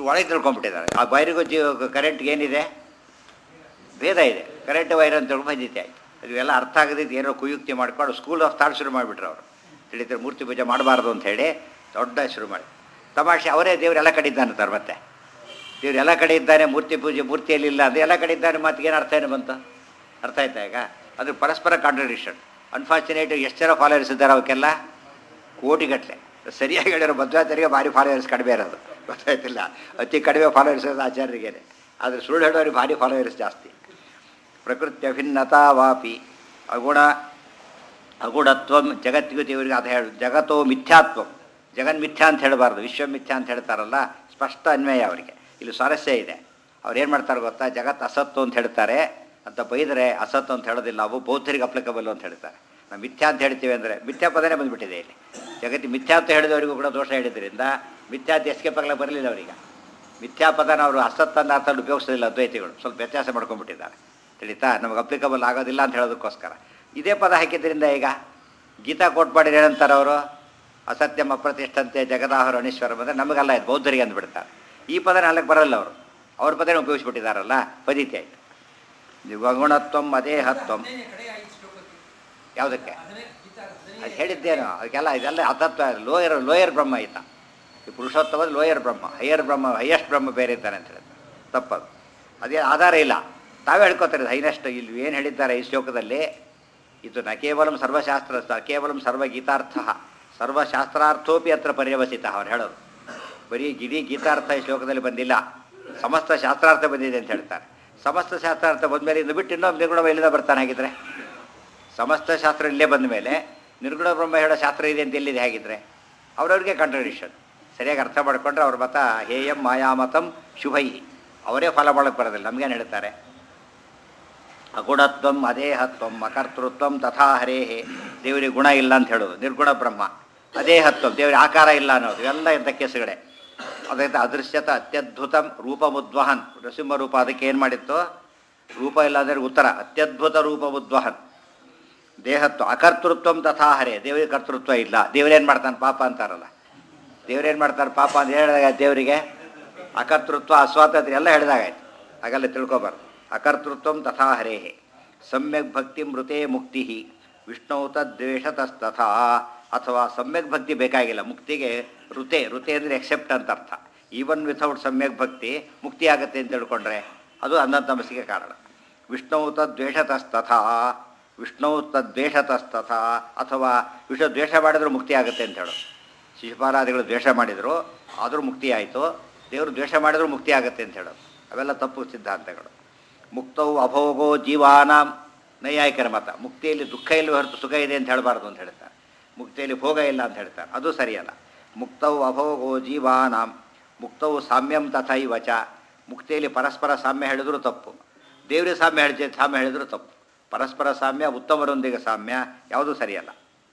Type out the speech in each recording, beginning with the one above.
ಒಳಗೆ ತಿಳ್ಕೊಂಡ್ಬಿಟ್ಟಿದ್ದಾರೆ ಆ ವೈರಿಗೂ ಜೀವ ಕರೆಂಟ್ಗೆ ಏನಿದೆ ಭೇದ ಇದೆ ಕರೆಂಟ್ ವೈರ್ ಅಂತ ಹೇಳಿ ಬಂದಿತ್ತೆ ಆಯ್ತು ಅದು ಎಲ್ಲ ಅರ್ಥ ಆಗದಿದ್ದು ಏನೋ ಕುಯುಕ್ತಿ ಮಾಡ್ಕೊಂಡು ಸ್ಕೂಲ್ ಆಫ್ ಥಾಟ್ ಶುರು ಮಾಡಿಬಿಟ್ರು ಅವರು ತಿಳಿತಾರೆ ಮೂರ್ತಿ ಪೂಜೆ ಮಾಡಬಾರ್ದು ಅಂತ ಹೇಳಿ ದೊಡ್ಡ ಶುರು ಮಾಡಿ ತಮಾಷೆ ಅವರೇ ದೇವ್ರು ಎಲ್ಲ ಕಡೆ ಇದ್ದಾನೆ ಮತ್ತೆ ದೇವ್ರು ಎಲ್ಲ ಕಡೆ ಇದ್ದಾನೆ ಮೂರ್ತಿ ಪೂಜೆ ಮೂರ್ತಿಯಲ್ಲಿ ಇಲ್ಲ ಅದು ಎಲ್ಲ ಕಡೆ ಇದ್ದಾನೆ ಮಾತಿಗೆ ಏನು ಅರ್ಥ ಏನು ಬಂತು ಅರ್ಥ ಆಯ್ತಾ ಈಗ ಅದು ಪರಸ್ಪರ ಕಾಂಟ್ರಡಿಕ್ಷನ್ ಅನ್ಫಾರ್ಚುನೇಟ್ ಎಷ್ಟು ಜನ ಫಾಲೋವರ್ಸ್ ಇದ್ದಾರೆ ಅವಕ್ಕೆಲ್ಲ ಕೋಟಿಗಟ್ಟಲೆ ಸರಿಯಾಗಿ ಹೇಳಿರೋ ಮಧ್ವಾಚಾರ್ಯರಿಗೆ ಭಾರಿ ಫಾಲೋವರ್ಸ್ ಕಡಿಮೆ ಇರೋದು ಗೊತ್ತಾಯ್ತಿಲ್ಲ ಅತಿ ಕಡಿಮೆ ಫಾಲೋವರ್ಸ್ ಇರೋದು ಆಚಾರ್ಯರಿಗೇನೆ ಆದರೆ ಸುಳ್ಳು ಹೇಳೋರಿಗೆ ಭಾರಿ ಫಾಲೋವರ್ಸ್ ಜಾಸ್ತಿ ಪ್ರಕೃತಿ ಅಭಿನ್ನತಾ ವಾಪಿ ಅಗುಣ ಅಗುಣತ್ವಂ ಜಗತ್ತಿಗೂ ದೇವರಿಗೆ ಅದು ಹೇಳು ಜಗತ್ತೋ ಮಿಥ್ಯಾತ್ವಂ ಜಗನ್ ಮಿಥ್ಯಾ ಅಂತ ಹೇಳಬಾರ್ದು ವಿಶ್ವ ಮಿಥ್ಯಾ ಅಂತ ಹೇಳ್ತಾರಲ್ಲ ಸ್ಪಷ್ಟ ಅನ್ವಯ ಅವರಿಗೆ ಇಲ್ಲಿ ಸ್ವಾರಸ್ಯ ಇದೆ ಅವ್ರು ಏನು ಮಾಡ್ತಾರೆ ಗೊತ್ತಾ ಜಗತ್ತು ಅಸತ್ತು ಅಂತ ಹೇಳ್ತಾರೆ ಅಂತ ಬೈದರೆ ಅಸತ್ತು ಅಂತ ಹೇಳೋದಿಲ್ಲ ಅವು ಬೌದ್ಧರಿಗೆ ಅಪ್ಲಿಕಬಲ್ ಅಂತ ಹೇಳ್ತಾರೆ ನಾವು ಮಿಥ್ಯಾ ಅಂತ ಹೇಳ್ತೀವಿ ಅಂದರೆ ಮಿಥ್ಯಾ ಪದನೇ ಬಂದುಬಿಟ್ಟಿದೆ ಇಲ್ಲಿ ಜಗತ್ತಿ ಮಿಥ್ಯಾ ಅಂತ ಹೇಳಿದವರಿಗೂ ಕೂಡ ದೋಷ ಹೇಳಿದ್ರಿಂದ ಮಿಥ್ಯಾ ಅಂತ ಎಸ್ಕೇಪ್ ಆಗಲಿಕ್ಕೆ ಬರಲಿಲ್ಲ ಅವರಿಗೆ ಮಿಥ್ಯಾ ಪದನ ಅವರು ಅಸತ್ತಂದ ಅರ್ಥದಲ್ಲಿ ಉಪಯೋಗಿಸೋದಿಲ್ಲ ಅದ್ವೈತಿಗಳು ಸ್ವಲ್ಪ ವ್ಯತ್ಯಾಸ ಮಾಡ್ಕೊಂಡ್ಬಿಟ್ಟಿದ್ದಾರೆ ತಿಳಿತಾ ನಮಗೆ ಅಪ್ಲಿಕಬಲ್ ಆಗೋದಿಲ್ಲ ಅಂತ ಹೇಳೋದಕ್ಕೋಸ್ಕರ ಇದೇ ಪದ ಹಾಕಿದ್ರಿಂದ ಈಗ ಗೀತಾ ಕೋಟ್ ಮಾಡಿದ್ರೆ ಏನಂತಾರೆ ಅವರು ಅಸತ್ಯಂ ಅಪ್ರತಿಷ್ಠಂತೆ ಜಗದಾಹರ ಅನೀಶ್ವರ ಬಂದರೆ ನಮಗೆಲ್ಲ ಇದು ಬೌದ್ಧರಿಗೆ ಅಂದ್ಬಿಡ್ತಾರೆ ಈ ಪದನ ಅಲ್ಲಕ್ಕೆ ಬರಲ್ಲ ಅವರು ಅವ್ರ ಪದನೇ ಉಪಯೋಗಿಸ್ಬಿಟ್ಟಿದ್ದಾರಲ್ಲ ಪದಿತಿ ಆಯಿತು ನಿವಗುಣತ್ವಂ ಅದೇಹತ್ವಂ ಯಾವುದಕ್ಕೆ ಅದು ಹೇಳಿದ್ದೇನೋ ಅದಕ್ಕೆಲ್ಲ ಇದೆಲ್ಲ ಅತತ್ವ ಲೋಯರ್ ಲೋಯರ್ ಬ್ರಹ್ಮ ಆಯ್ತಾ ಈ ಪುರುಷೋತ್ತಮದ lower Brahma higher Brahma highest Brahma ಬೇರೆ ಇದ್ದಾನೆ ಅಂತ ಹೇಳಿದ್ರು ತಪ್ಪದು ಅದೇ ಆಧಾರ ಇಲ್ಲ ತಾವೇ ಹೇಳ್ಕೊತಾರೆ ಹೈನೆಸ್ಟ್ ಇಲ್ಲಿ ಏನು ಹೇಳಿದ್ದಾರೆ ಈ ಶ್ಲೋಕದಲ್ಲಿ ಇದು ನ ಕೇವಲ ಸರ್ವಶಾಸ್ತ್ರ ಕೇವಲ ಸರ್ವಗೀತಾರ್ಥ ಸರ್ವಶಾಸ್ತ್ರಾರ್ಥೋಪಿ ಹತ್ರ ಪರ್ಯವಸಿತ ಅವ್ರು ಹೇಳೋದು ಬರೀ ಗಿರಿ ಗೀತಾರ್ಥ ಈ ಶ್ಲೋಕದಲ್ಲಿ ಬಂದಿಲ್ಲ ಸಮಸ್ತ ಶಾಸ್ತ್ರಾರ್ಥ ಬಂದಿದೆ ಅಂತ ಹೇಳ್ತಾರೆ ಸಮಸ್ತ ಶಾಸ್ತ್ರಾರ್ಥ ಬಂದಮೇಲೆ ಇದು ಬಿಟ್ಟು ಇನ್ನೊಂದು ನಿರ್ಗುಣ ಎಲ್ಲಿಂದ ಬರ್ತಾನೆ ಹಾಗಿದ್ರೆ ಸಮಸ್ತ ಶಾಸ್ತ್ರ ಇಲ್ಲೇ ಬಂದ ಮೇಲೆ ನಿರ್ಗುಣ ಬ್ರಹ್ಮ ಹೇಳೋ ಶಾಸ್ತ್ರ ಇದೆ ಅಂತ ಎಲ್ಲಿದೆ ಹಾಗಿದ್ರೆ ಅವ್ರವ್ರಿಗೆ ಕಾಂಟ್ರಡಿಕ್ಷನ್ ಸರಿಯಾಗಿ ಅರ್ಥ ಮಾಡ್ಕೊಂಡ್ರೆ ಅವ್ರ ಮತ ಹೇಯಂ ಮಾಯಾಮತಂ ಶುಭೈ ಅವರೇ ಫಲ ಮಾಡೋಕ್ಕೆ ಬರೋದಿಲ್ಲ ನಮಗೇನು ಹೇಳ್ತಾರೆ ಅಗುಣತ್ವಂ ಅದೇಹತ್ವಂ ಅಕರ್ತೃತ್ವಂ ತಥಾ ಹರೇಹೇ ದೇವರಿಗೆ ಗುಣ ಇಲ್ಲ ಅಂತ ಹೇಳೋದು ನಿರ್ಗುಣ ಬ್ರಹ್ಮ ಅದೇಹತ್ವಂ ದೇವರಿಗೆ ಆಕಾರ ಇಲ್ಲ ಅನ್ನೋದು ಇವೆಲ್ಲ ಇಂಥ ಕೇಸುಗಳೇ ಅದಕ್ಕೆ ಅದೃಶ್ಯತ ಅತ್ಯದ್ಭುತಂ ರೂಪಮುದ್ವಹನ್ ನರಸಿಂಹ ರೂಪ ಅದಕ್ಕೆ ಏನು ಮಾಡಿತ್ತು ರೂಪ ಇಲ್ಲ ಅಂದರೆ ಉತ್ತರ ಅತ್ಯದ್ಭುತ ರೂಪಮುದ್ವಹನ್ ದೇಹತ್ವ ಅಕರ್ತೃತ್ವಂ ತಥಾ ಹರೇ ದೇವರಿಗೆ ಕರ್ತೃತ್ವ ಇಲ್ಲ ದೇವರೇನು ಮಾಡ್ತಾನೆ ಪಾಪ ಅಂತಾರಲ್ಲ ದೇವ್ರೇನು ಮಾಡ್ತಾರೆ ಪಾಪ ಅಂತ ಹೇಳಿದಾಗ ದೇವರಿಗೆ ಅಕರ್ತೃತ್ವ ಅಸ್ವಾತಂತ್ರ್ಯ ಎಲ್ಲ ಹೇಳಿದಾಗಾಯ್ತು ಹಾಗೆಲ್ಲ ತಿಳ್ಕೊಬಾರ್ದು ಅಕರ್ತೃತ್ವಂ ತಥಾ ಹರೇಹೇ ಸಮ್ಯಕ್ ಭಕ್ತಿ ಮೃತೆ ಮುಕ್ತಿ ವಿಷ್ಣು ತದ್ವೇಷತಸ್ತಥಾ ಅಥವಾ ಸಮ್ಯಕ್ ಭಕ್ತಿ ಬೇಕಾಗಿಲ್ಲ ಮುಕ್ತಿಗೆ ಋತೆ ಋತೆ ಅಂದರೆ ಎಕ್ಸೆಪ್ಟ್ ಅಂತ ಅರ್ಥ ಈವನ್ ವಿಥೌಟ್ ಸಮ್ಯಕ್ ಭಕ್ತಿ ಮುಕ್ತಿ ಆಗುತ್ತೆ ಅಂತ ತಿಳ್ಕೊಂಡ್ರೆ ಅದು ಅನ್ನತಮಸಿಗೆ ಕಾರಣ ವಿಷ್ಣು ತದ್ವೇಷತಸ್ತಥಾ ವಿಷ್ಣು ತದ್ವೇಷತಸ್ತಥಾ ಅಥವಾ ವಿಷ್ಣು ದ್ವೇಷ ಮಾಡಿದ್ರು ಮುಕ್ತಿ ಆಗುತ್ತೆ ಅಂತ ಹೇಳೋದು ಶಿಶುಪಾಲಾದಿಗಳು ದ್ವೇಷ ಮಾಡಿದರು ಆದರೂ ಮುಕ್ತಿ ಆಯಿತು ದೇವರು ದ್ವೇಷ ಮಾಡಿದರೂ ಮುಕ್ತಿ ಆಗುತ್ತೆ ಅಂತ ಹೇಳೋದು ಅವೆಲ್ಲ ತಪ್ಪು ಸಿದ್ಧಾಂತಗಳು ಮುಕ್ತವು ಅಭೋಗೋ ಜೀವಾನಾಂ ನೈಯಾಯಿಕರ ಮತ ಮುಕ್ತಿಯಲ್ಲಿ ದುಃಖ ಇಲ್ಲಿ ಹೊರತು ಸುಖ ಇದೆ ಅಂತ ಹೇಳಬಾರ್ದು ಅಂತ ಹೇಳ್ತಾರೆ ಮುಕ್ತಿಯಲ್ಲಿ ಭೋಗ ಇಲ್ಲ ಅಂತ ಹೇಳ್ತಾರೆ ಅದು ಸರಿಯಲ್ಲ ಮುಕ್ತವು ಅಭೋಗೋ ಜೀವಾನಾಂ ಮುಕ್ತವು ಸಾಮ್ಯಂ ತಥೈವ ಚ ಮುಕ್ತಿಯಲ್ಲಿ ಪರಸ್ಪರ ಸಾಮ್ಯ ಹೇಳಿದ್ರು ತಪ್ಪು ದೇವರಿಗೆ ಸಾಮ್ಯ ಹೇಳಿ ಸಾಮ್ಯ ಹೇಳಿದ್ರು ತಪ್ಪು ಪರಸ್ಪರ ಸಾಮ್ಯ ಉತ್ತಮರೊಂದಿಗೆ ಸಾಮ್ಯ ಯಾವುದೂ ಸರಿಯಲ್ಲ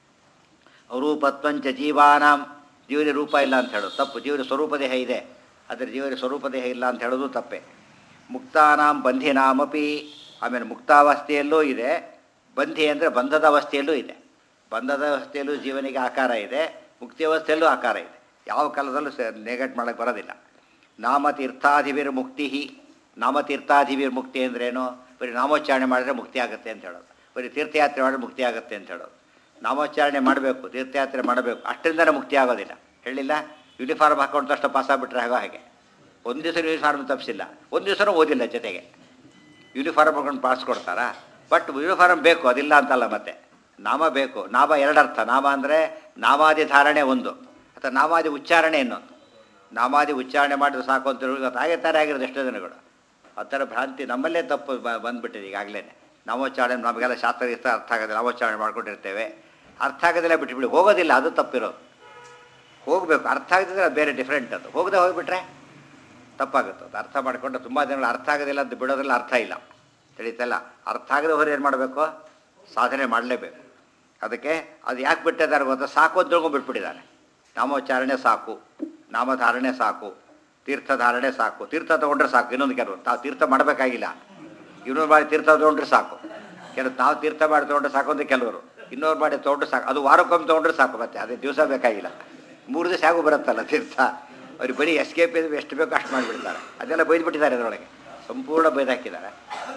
ಅರೂಪತ್ವಂಚ ಜೀವಾನಾಂ ಜೀವನ ರೂಪ ಇಲ್ಲ ಅಂತ ಹೇಳೋದು ತಪ್ಪು ಜೀವನ ಸ್ವರೂಪ ದೇಹ ಇದೆ ಆದರೆ ಜೀವನ ಸ್ವರೂಪ ದೇಹ ಇಲ್ಲ ಅಂತ ಹೇಳೋದು ತಪ್ಪೆ ಮುಕ್ತಾನಾಂ ಬಂಧಿನಾಮಪಿ ಆಮೇಲೆ ಮುಕ್ತಾವಸ್ಥೆಯಲ್ಲೂ ಇದೆ ಬಂಧಿ ಅಂದರೆ ಬಂಧದ ಅವಸ್ಥೆಯಲ್ಲೂ ಇದೆ ಬಂಧದ ಅವಸ್ಥೆಯಲ್ಲೂ ಜೀವನಿಗೆ ಆಕಾರ ಇದೆ ಮುಕ್ತಿ ಅವಸ್ಥೆಯಲ್ಲೂ ಆಕಾರ ಇದೆ ಯಾವ ಕಾಲದಲ್ಲೂ ಸ ನೆಗೆಟ್ ಮಾಡೋಕ್ಕೆ ಬರೋದಿಲ್ಲ ನಾಮತೀರ್ಥಾಧಿವಿರ್ ಮುಕ್ತಿ ನಾಮತೀರ್ಥಾಧಿವಿರ್ ಮುಕ್ತಿ ಅಂದ್ರೇನು ಬರೀ ನಾಮೋಚ್ಚಾರಣೆ ಮಾಡಿದ್ರೆ ಮುಕ್ತಿ ಆಗುತ್ತೆ ಅಂತ ಹೇಳೋದು ಬರೀ ತೀರ್ಥಯಾತ್ರೆ ಮಾಡಿದ್ರೆ ಮುಕ್ತಿ ಆಗುತ್ತೆ ಅಂತ ಹೇಳೋದು ನಾಮೋಚ್ಚಾರಣೆ ಮಾಡಬೇಕು ತೀರ್ಥಯಾತ್ರೆ ಮಾಡಬೇಕು ಅಷ್ಟರಿಂದನೇ ಮುಕ್ತಿ ಆಗೋದಿಲ್ಲ ಹೇಳಿಲ್ಲ ಯೂನಿಫಾರ್ಮ್ ಹಾಕೊಂಡು ತಕ್ಷಣ ಪಾಸ್ ಆಗಿಬಿಟ್ರೆ ಆಗೋ ಹಾಗೆ ಒಂದು ದಿವಸ ಯೂನಿಫಾರ್ಮ್ ತಪ್ಪಿಸಿಲ್ಲ ಒಂದು ದಿವಸನೂ ಓದಿಲ್ಲ ಜೊತೆಗೆ ಯೂನಿಫಾರ್ಮ್ ಹಾಕೊಂಡು ಪಾಸ್ ಕೊಡ್ತಾರಾ ಬಟ್ ಯೂನಿಫಾರ್ಮ್ ಬೇಕು ಅದಿಲ್ಲ ಅಂತಲ್ಲ ಮತ್ತೆ ನಾಮ ಬೇಕು ನಾಮ ಎರಡರ್ಥ ನಾಮ ಅಂದರೆ ನಾಮಾದಿ ಧಾರಣೆ ಒಂದು ಅಥವಾ ನಾಮಾದಿ ಉಚ್ಚಾರಣೆ ಇನ್ನೊಂದು ನಾಮಾದಿ ಉಚ್ಚಾರಣೆ ಮಾಡಿದ್ರೆ ಸಾಕು ಅಂತ ಹೇಳಿ ಇವತ್ತು ಹಾಗೆ ತಾರೆ ಆಗಿರೋದು ಎಷ್ಟೋ ದಿನಗಳು ಆ ಥರ ಭ್ರಾಂತಿ ನಮ್ಮಲ್ಲೇ ತಪ್ಪು ಬ ಬಂದ್ಬಿಟ್ಟಿದೆ ಈಗಾಗಲೇ ನಾಮೋಚ್ಚಾರಣೆ ನಮಗೆಲ್ಲ ಶಾಸ್ತ್ರ ಇಷ್ಟ ಅರ್ಥ ಆಗೋದಿಲ್ಲ ನಾಮೋಚ್ಚಾರಣೆ ಮಾಡ್ಕೊಂಡಿರ್ತೇವೆ ಅರ್ಥ ಆಗೋದಿಲ್ಲ ಬಿಟ್ಬಿಡಿ ಹೋಗೋದಿಲ್ಲ ಅದು ತಪ್ಪಿರೋದು ಹೋಗಬೇಕು ಅರ್ಥ ಆಗದಿದ್ರೆ ಅದು ಬೇರೆ ಡಿಫ್ರೆಂಟ್ ಅದು ಹೋಗದೆ ಹೋಗಿಬಿಟ್ರೆ ತಪ್ಪಾಗುತ್ತೆ ಅದು ಅರ್ಥ ಮಾಡಿಕೊಂಡು ತುಂಬ ಜನಗಳು ಅರ್ಥ ಆಗೋದಿಲ್ಲ ಅಂತ ಬಿಡೋದ್ರಲ್ಲಿ ಅರ್ಥ ಇಲ್ಲ ತಿಳಿತಲ್ಲ ಅರ್ಥ ಆಗದೆ ಹೋದ್ರೆ ಏನು ಮಾಡಬೇಕು ಸಾಧನೆ ಮಾಡಲೇಬೇಕು ಅದಕ್ಕೆ ಅದು ಯಾಕೆ ಬಿಟ್ಟಿದ್ದಾರೆ ಗೊತ್ತಾ ಸಾಕು ಅಂತ ತಿಳ್ಕೊಂಡು ಬಿಟ್ಬಿಟ್ಟಿದ್ದಾರೆ ನಾಮೋಚ್ಚಾರಣೆ ಸಾಕು ನಾಮಧಾರಣೆ ಸಾಕು ತೀರ್ಥಧಾರಣೆ ಸಾಕು ತೀರ್ಥ ತೊಗೊಂಡ್ರೆ ಸಾಕು ಇನ್ನೊಂದು ಕೆಲವರು ತಾವು ತೀರ್ಥ ಮಾಡಬೇಕಾಗಿಲ್ಲ ಇನ್ನೊಂದು ಮಾಡಿ ತೀರ್ಥ ತೊಗೊಂಡ್ರೆ ಸಾಕು ಕೆಲವು ನಾವು ತೀರ್ಥ ಮಾಡಿ ತೊಗೊಂಡ್ರೆ ಸಾಕು ಅಂತ ಕೆಲವರು ಇನ್ನೊರು ಮಾಡಿ ತೊಗೊಂಡ್ರೆ ಸಾಕು ಅದು ವಾರಕ್ಕೊಮ್ಮೆ ತೊಗೊಂಡ್ರೆ ಸಾಕು ಮತ್ತೆ ಅದೇ ದಿವಸ ಬೇಕಾಗಿಲ್ಲ ಮೂರು ದಿವಸ ಹೇಗೂ ಬರುತ್ತಲ್ಲ ತೀರ್ಥ ಅವ್ರಿಗೆ ಬರೀ ಎಸ್ಕೇಪ್ ಎಷ್ಟು ಬೇಕೋ ಅಷ್ಟು ಮಾಡಿಬಿಡ್ತಾರೆ ಅದೆಲ್ಲ ಬೈದ್ಬಿಟ್ಟಿದ್ದಾರೆ ಅದರೊಳಗೆ ಸಂಪೂರ್ಣ ಬೈದಾಕಿದ್ದಾರೆ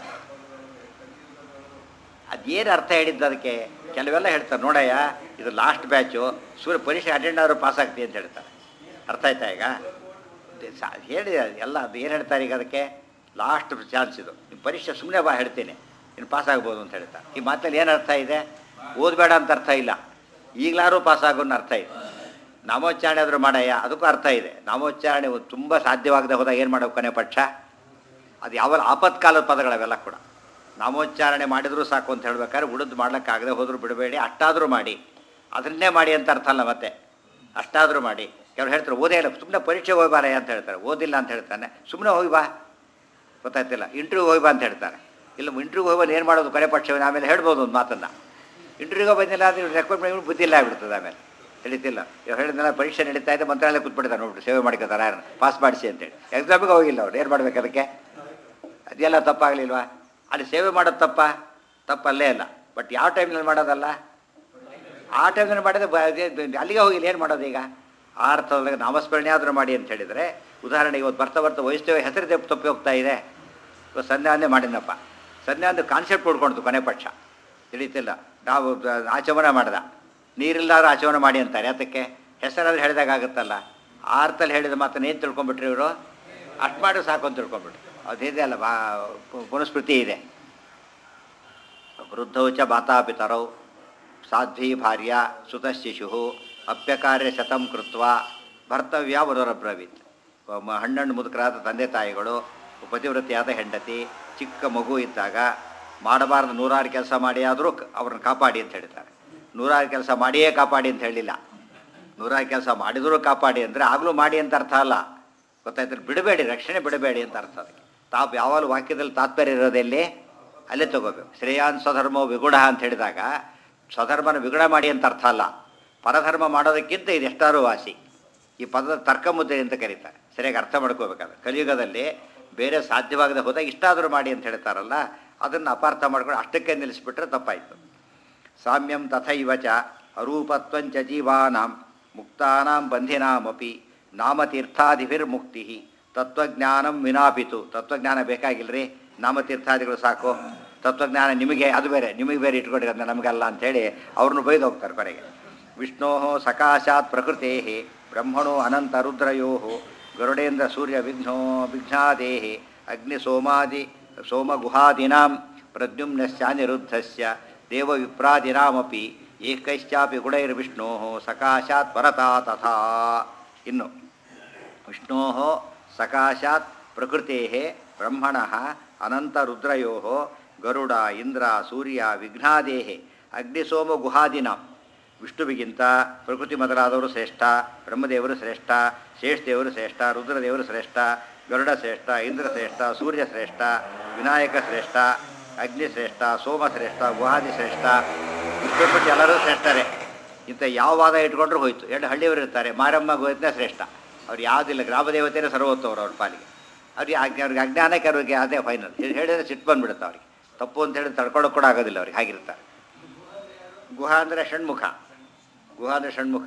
ಅದೇನು ಅರ್ಥ ಹೇಳಿದ್ದು ಅದಕ್ಕೆ ಕೆಲವೆಲ್ಲ ಹೇಳ್ತಾರೆ ನೋಡಯ್ಯ ಇದು ಲಾಸ್ಟ್ ಬ್ಯಾಚು ಸೂರ್ಯ ಪರೀಕ್ಷೆ ಅಟೆಂಡ್ ಆದರೂ ಪಾಸ್ ಆಗ್ತೀವಿ ಅಂತ ಹೇಳ್ತಾರೆ ಅರ್ಥ ಆಯ್ತಾ ಈಗ ದೆ- ಸಾ- ಹೇಳಿ ಎಲ್ಲ ಅದು ಏನು ಹೇಳ್ತಾರೆ ಈಗ ಅದಕ್ಕೆ ಲಾಸ್ಟ್ ಚಾನ್ಸ್ ಇದು ನಿಮ್ಮ ಪರೀಕ್ಷೆ ಸುಮ್ಮನೆ ಬಾ ಹೇಳ್ತೀನಿ ಇನ್ನು ಪಾಸ್ ಆಗ್ಬೋದು ಅಂತ ಹೇಳ್ತಾರೆ ಈ ಮಾತಲ್ಲಿ ಏನು ಅರ್ಥ ಇದೆ ಓದಬೇಡ ಅಂತ ಅರ್ಥ ಇಲ್ಲ ಈಗಲಾರು ಪಾಸ್ ಆಗೋ ಅನ್ನೋ ಅರ್ಥ ಇದೆ ನಾಮೋಚ್ಚಾರಣೆ ಆದರೂ ಮಾಡಯ್ಯ ಅದಕ್ಕೂ ಅರ್ಥ ಇದೆ ನಾಮೋಚ್ಚಾರಣೆ ತುಂಬ ಸಾಧ್ಯವಾಗದೆ ಹೋದಾಗ ಏನು ಮಾಡಬೇಕು ಕೊನೆ ಪಕ್ಷ ಅದು ಯಾವ ಆಪತ್ಕಾಲದ ಪದಗಳವೆಲ್ಲ ಕೂಡ ನಾಮೋಚ್ಚಾರಣೆ ಮಾಡಿದರೂ ಸಾಕು ಅಂತ ಹೇಳ್ಬೇಕಾದ್ರೆ ಉಳಿದು ಮಾಡ್ಲಿಕ್ಕಾಗದೆ ಹೋದರೂ ಬಿಡಬೇಡಿ ಅಷ್ಟಾದರೂ ಮಾಡಿ ಅದನ್ನೇ ಮಾಡಿ ಅಂತ ಅರ್ಥ ಅಲ್ಲ ಮತ್ತೆ ಅಷ್ಟಾದರೂ ಮಾಡಿ ಕೆಲವ್ರು ಹೇಳ್ತಾರೆ ಓದೇ ಇಲ್ಲ ಸುಮ್ಮನೆ ಪರೀಕ್ಷೆಗೆ ಹೋಗಿ ಬಾರಯ್ಯ ಅಂತ ಹೇಳ್ತಾರೆ ಓದಿಲ್ಲ ಅಂತ ಹೇಳ್ತಾನೆ ಸುಮ್ಮನೆ ಹೋಗಿ ಬಾ ಗೊತ್ತಾಯ್ತಿಲ್ಲ ಇಂಟ್ರ್ವ್ಯೂಗೆ ಹೋಗಿ ಬಾ ಅಂತ ಹೇಳ್ತಾರೆ ಇಲ್ಲ ಇಂಟ್ರ್ವ್ಯೂಗೆ ಹೋಗಿ ಬಂದು ಏನು ಮಾಡೋದು ಕೊನೆ ಪಕ್ಷವನ್ನು ಆಮೇಲೆ ಹೇಳ್ಬೋದು ಒಂದು ಮಾತನ್ನು ಇಂಟ್ರ್ವ್ಯೂಗೆ ಬಂದಿಲ್ಲ ಅಂದರೆ ರೆಕ್ವೈರ್ಮೆಂಟ್ ಬುದ್ಧಿ ಇಲ್ಲ ಆಗ್ಬಿಡ್ತದೆ ಆಮೇಲೆ ತಿಳಿತಿಲ್ಲ ಇವ್ರು ಹೇಳಿದ್ನಲ್ಲ ಪರೀಕ್ಷೆ ನಡೀತಾ ಇದೆ ಮಂತ್ರಾಲಯ ಕೂತ್ಬಿಡ್ತಾರೆ ನೋಡ್ಬಿಟ್ಟು ಸೇವೆ ಮಾಡ್ಕೊತಾರೆ ಯಾರನ್ನ ಪಾಸ್ ಮಾಡಿಸಿ ಅಂತೇಳಿ ಎಕ್ಸಾಮಿಗೆ ಹೋಗಿಲ್ಲ ಅವ್ರು ಏನು ಮಾಡ್ಬೇಕು ಅದಕ್ಕೆ ಅದೆಲ್ಲ ತಪ್ಪಾಗಲಿಲ್ವಾ ಅಲ್ಲಿ ಸೇವೆ ಮಾಡೋದು ತಪ್ಪ ತಪ್ಪಲ್ಲೇ ಇಲ್ಲ ಬಟ್ ಯಾವ ಟೈಮ್ನಲ್ಲಿ ಮಾಡೋದಲ್ಲ ಆ ಟೈಮ್ನಲ್ಲಿ ಮಾಡಿದ್ರೆ ಬ- ಅದೇ ಬ- ಅಲ್ಲಿಗೆ ಹೋಗಿಲ್ಲ ಏನು ಮಾಡೋದು ಈಗ ಆ ಅರ್ಥದಲ್ಲಿ ನಾಮಸ್ಮರಣೆ ಆದರೂ ಮಾಡಿ ಅಂತ ಹೇಳಿದರೆ ಉದಾಹರಣೆಗೆ ಇವತ್ತು ಬರ್ತಾ ಬರ್ತಾ ವೈಷ್ಣವ ಹೆಸರು ತಪ್ಪಿ ತಪ್ಪಿ ಹೋಗ್ತಾ ಇದೆ ಇವತ್ತು ಸಂಧ್ಯಾವಂದೇ ಮಾಡಿದ್ನಪ್ಪ ಸಂಧ್ಯಾವಂದ ಕಾನ್ಸೆಪ್ಟ್ ಹುಡ್ಕೊಂಡು ಕೊನೆ ಪಕ್ಷ ತಿಳಿತಿಲ್ಲ ನಾವು ಬ- ಆಚಮನ ಮಾಡ್ದ ನೀರಿಲ್ಲಾದ್ರೂ ಆಚಮನ ಮಾಡಿ ಅಂತಾರೆ ಅದಕ್ಕೆ ಹೆಸರಾದ್ರೆ ಹೇಳಿದಾಗ ಆಗುತ್ತಲ್ಲ ಆ ಅರ್ಥದಲ್ಲಿ ಹೇಳಿದ ಮಾತನ್ನು ಏನು ತಿಳ್ಕೊಂಬಿಟ್ರಿ ಇವರು ಅಷ್ಟು ಮಾಡಿ ಸಾಕು ಅಂತ ತಿಳ್ಕೊಂಬಿಟ್ರು ಅದಿದೆ ಅಲ್ಲ ಬಾ ಪು- ಪುನಸ್ಮೃತಿ ಇದೆ ವೃದ್ಧೌ ಚ ಮಾತಾಪಿತರೌ ಸಾಧ್ವಿ ಭಾರ್ಯ ಸುತಶಿಶು ಅಪ್ಯಕಾರ್ಯ ಶತಂ ಕೃತ್ವ ಭರ್ತವ್ಯ ವರುರಬ್ರವೀತ್ ಮ- ಹಣ್ಣಣ್ಣು ಮುದುಕರಾದ ತಂದೆ ತಾಯಿಗಳು ಪತಿವ್ರತಿಯಾದ ಹೆಂಡತಿ ಚಿಕ್ಕ ಮಗು ಇದ್ದಾಗ ಮಾಡಬಾರ್ದು ನೂರಾರು ಕೆಲಸ ಮಾಡಿ ಆದರೂ ಅವ್ರನ್ನ ಕಾಪಾಡಿ ಅಂತ ಹೇಳ್ತಾರೆ ನೂರಾರು ಕೆಲಸ ಮಾಡಿಯೇ ಕಾಪಾಡಿ ಅಂತ ಹೇಳಿಲ್ಲ ನೂರಾರು ಕೆಲಸ ಮಾಡಿದರೂ ಕಾಪಾಡಿ ಅಂದರೆ ಆಗಲೂ ಮಾಡಿ ಅಂತ ಅರ್ಥ ಅಲ್ಲ ಗೊತ್ತಾಯ್ತು ಬಿಡಬೇಡಿ ರಕ್ಷಣೆ ಬಿಡಬೇಡಿ ಅಂತ ಅರ್ಥ ಅದಕ್ಕೆ ತಾವು ಯಾವಾಗಲೂ ವಾಕ್ಯದಲ್ಲಿ ತಾತ್ಪರ್ಯ ಇರೋದೆಲ್ಲಿ ಅಲ್ಲೇ ತಗೋಬೇಕು ಶ್ರೇಯಾನ್ ಸ್ವಧರ್ಮೋ ವಿಗುಣ ಅಂತ ಹೇಳಿದಾಗ ಸ್ವಧರ್ಮನ ವಿಗುಣ ಮಾಡಿ ಅಂತ ಅರ್ಥ ಅಲ್ಲ ಪರಧರ್ಮ ಮಾಡೋದಕ್ಕಿಂತ ಇದು ಎಷ್ಟಾರು ವಾಸಿ ಈ ಪದದ ತರ್ಕಮುದ್ರೆ ಅಂತ ಕರೀತಾರೆ ಸರಿಯಾಗಿ ಅರ್ಥ ಮಾಡ್ಕೋಬೇಕಾದ್ರೆ ಕಲಿಯುಗದಲ್ಲಿ ಬೇರೆ ಸಾಧ್ಯವಾಗದೆ ಹೋದಾಗ ಇಷ್ಟಾದರೂ ಮಾಡಿ ಅಂತ ಹೇಳ್ತಾರಲ್ಲ ಅದನ್ನು ಅಪಾರ್ಥ ಮಾಡ್ಕೊಂಡು ಅಷ್ಟಕ್ಕೆ ನಿಲ್ಲಿಸ್ಬಿಟ್ರೆ ತಪ್ಪಾಯಿತು ಸಾಮ್ಯಂ ತಥೈವ ಚ ಅರೂಪತ್ವಂಚ ಜೀವಾನಾಂ ಮುಕ್ತಾನಾಂ ಬಂಧಿನಾಮಪಿ ನಾಮತೀರ್ಥಾದಿಭಿರ್ಮುಕ್ತಿ ತತ್ವಜ್ಞಾನಂ ವಿನಾಪಿತು ತತ್ವಜ್ಞಾನ ಬೇಕಾಗಿಲ್ಲರಿ ನಾಮತೀರ್ಥಾದಿಗಳು ಸಾಕು ತತ್ವಜ್ಞಾನ ನಿಮಗೆ ಅದು ಬೇರೆ ನಿಮಗೆ ಬೇರೆ ಇಟ್ಕೊಂಡಿರೋದು ನಮಗಲ್ಲ ಅಂಥೇಳಿ ಅವ್ರನ್ನ ಬೈದು ಹೋಗ್ತಾರೆ ಕೊನೆಗೆ ವಿಷ್ಣೋ ಸಕಾಶಾತ್ ಪ್ರಕೃತೆ ಬ್ರಹ್ಮಣೋ ಅನಂತ ರುದ್ರಯೋ ಗರುಡೇಂದ್ರ ಸೂರ್ಯ ವಿಘ್ನೋ ವಿಘ್ನಾದೇ ಅಗ್ನಿ ಸೋಮಾದಿ ಸೋಮಗುಹಾದೀನಾಂ ಪ್ರದ್ಯುಮ್ನಶ್ಚಾನಿರುದ್ಧಸ್ಯ ದೇವವಿಪ್ರಾದಿನಾಮಪಿ ಏಕೈಶ್ಚಾಪಿ ಗುಣೈರ್ವಿಷ್ಣೋ ಸಕಾಶಾತ್ ಪರತಾ ತಥಾ ಇನ್ನು ವಿಷ್ಣೋ ಸಕಾಶಾತ್ ಪ್ರಕೃತೆ ಬ್ರಹ್ಮಣ ಅನಂತರುದ್ರಯೋ ಗರುಡ ಇಂದ್ರ ಸೂರ್ಯ ವಿಘ್ನಾದೇ ಅಗ್ನಿಸೋಮ ಗುಹಾದಿನಾಂ ವಿಷ್ಣುವಿಗಿಂತ ಪ್ರಕೃತಿ ಮೊದಲಾದವರು ಶ್ರೇಷ್ಠ ಬ್ರಹ್ಮದೇವರು ಶ್ರೇಷ್ಠ ಶೇಷದೇವರು ಶ್ರೇಷ್ಠ ರುದ್ರದೇವರು ಶ್ರೇಷ್ಠ ಗರುಡ ಶ್ರೇಷ್ಠ ಇಂದ್ರ ಶ್ರೇಷ್ಠ ಸೂರ್ಯ ಶ್ರೇಷ್ಠ ವಿನಾಯಕ ಶ್ರೇಷ್ಠ ಅಗ್ನಿ ಶ್ರೇಷ್ಠ ಸೋಮ ಶ್ರೇಷ್ಠ ಗುಹಾದಿ ಶ್ರೇಷ್ಠ ವಿಷ್ಣು ಬಿಟ್ಟು ಎಲ್ಲರೂ ಶ್ರೇಷ್ಠರೇ ಇಂಥ ಯಾವ ವಾದ ಇಟ್ಕೊಂಡ್ರು ಹೋಯ್ತು ಎರಡು ಹಳ್ಳಿಯವರು ಇರ್ತಾರೆ ಮಾರಮ್ಮ ಗೋವಿಂದ ಶ್ರೇಷ್ಠ ಅವ್ರು ಯಾವುದಿಲ್ಲ ಗ್ರಾಮ ದೇವತೆಯೇ ಸರ್ವೋತ್ತವರು ಅವ್ರ ಪಾಲಿಗೆ ಅವ್ರಿಗೆ ಆಜ್ಞೆ ಅವ್ರಿಗೆ ಅಜ್ಞಾನಕ್ಕೆ ಅವ್ರಿಗೆ ಅದೇ ಫೈನಲ್ ಹೇಳಿದ್ರೆ ಸಿಟ್ಟು ಬಂದ್ಬಿಡುತ್ತೆ ಅವ್ರಿಗೆ ತಪ್ಪು ಅಂತ ಹೇಳಿ ತಡ್ಕೊಳ್ಳೋಕೆ ಕೂಡ ಆಗೋದಿಲ್ಲ ಅವ್ರಿಗೆ ಹಾಗಿರ್ತಾರೆ ಗುಹಾ ಅಂದರೆ ಷಣ್ಮುಖ ಗುಹಾ ಅಂದರೆ ಷಣ್ಮುಖ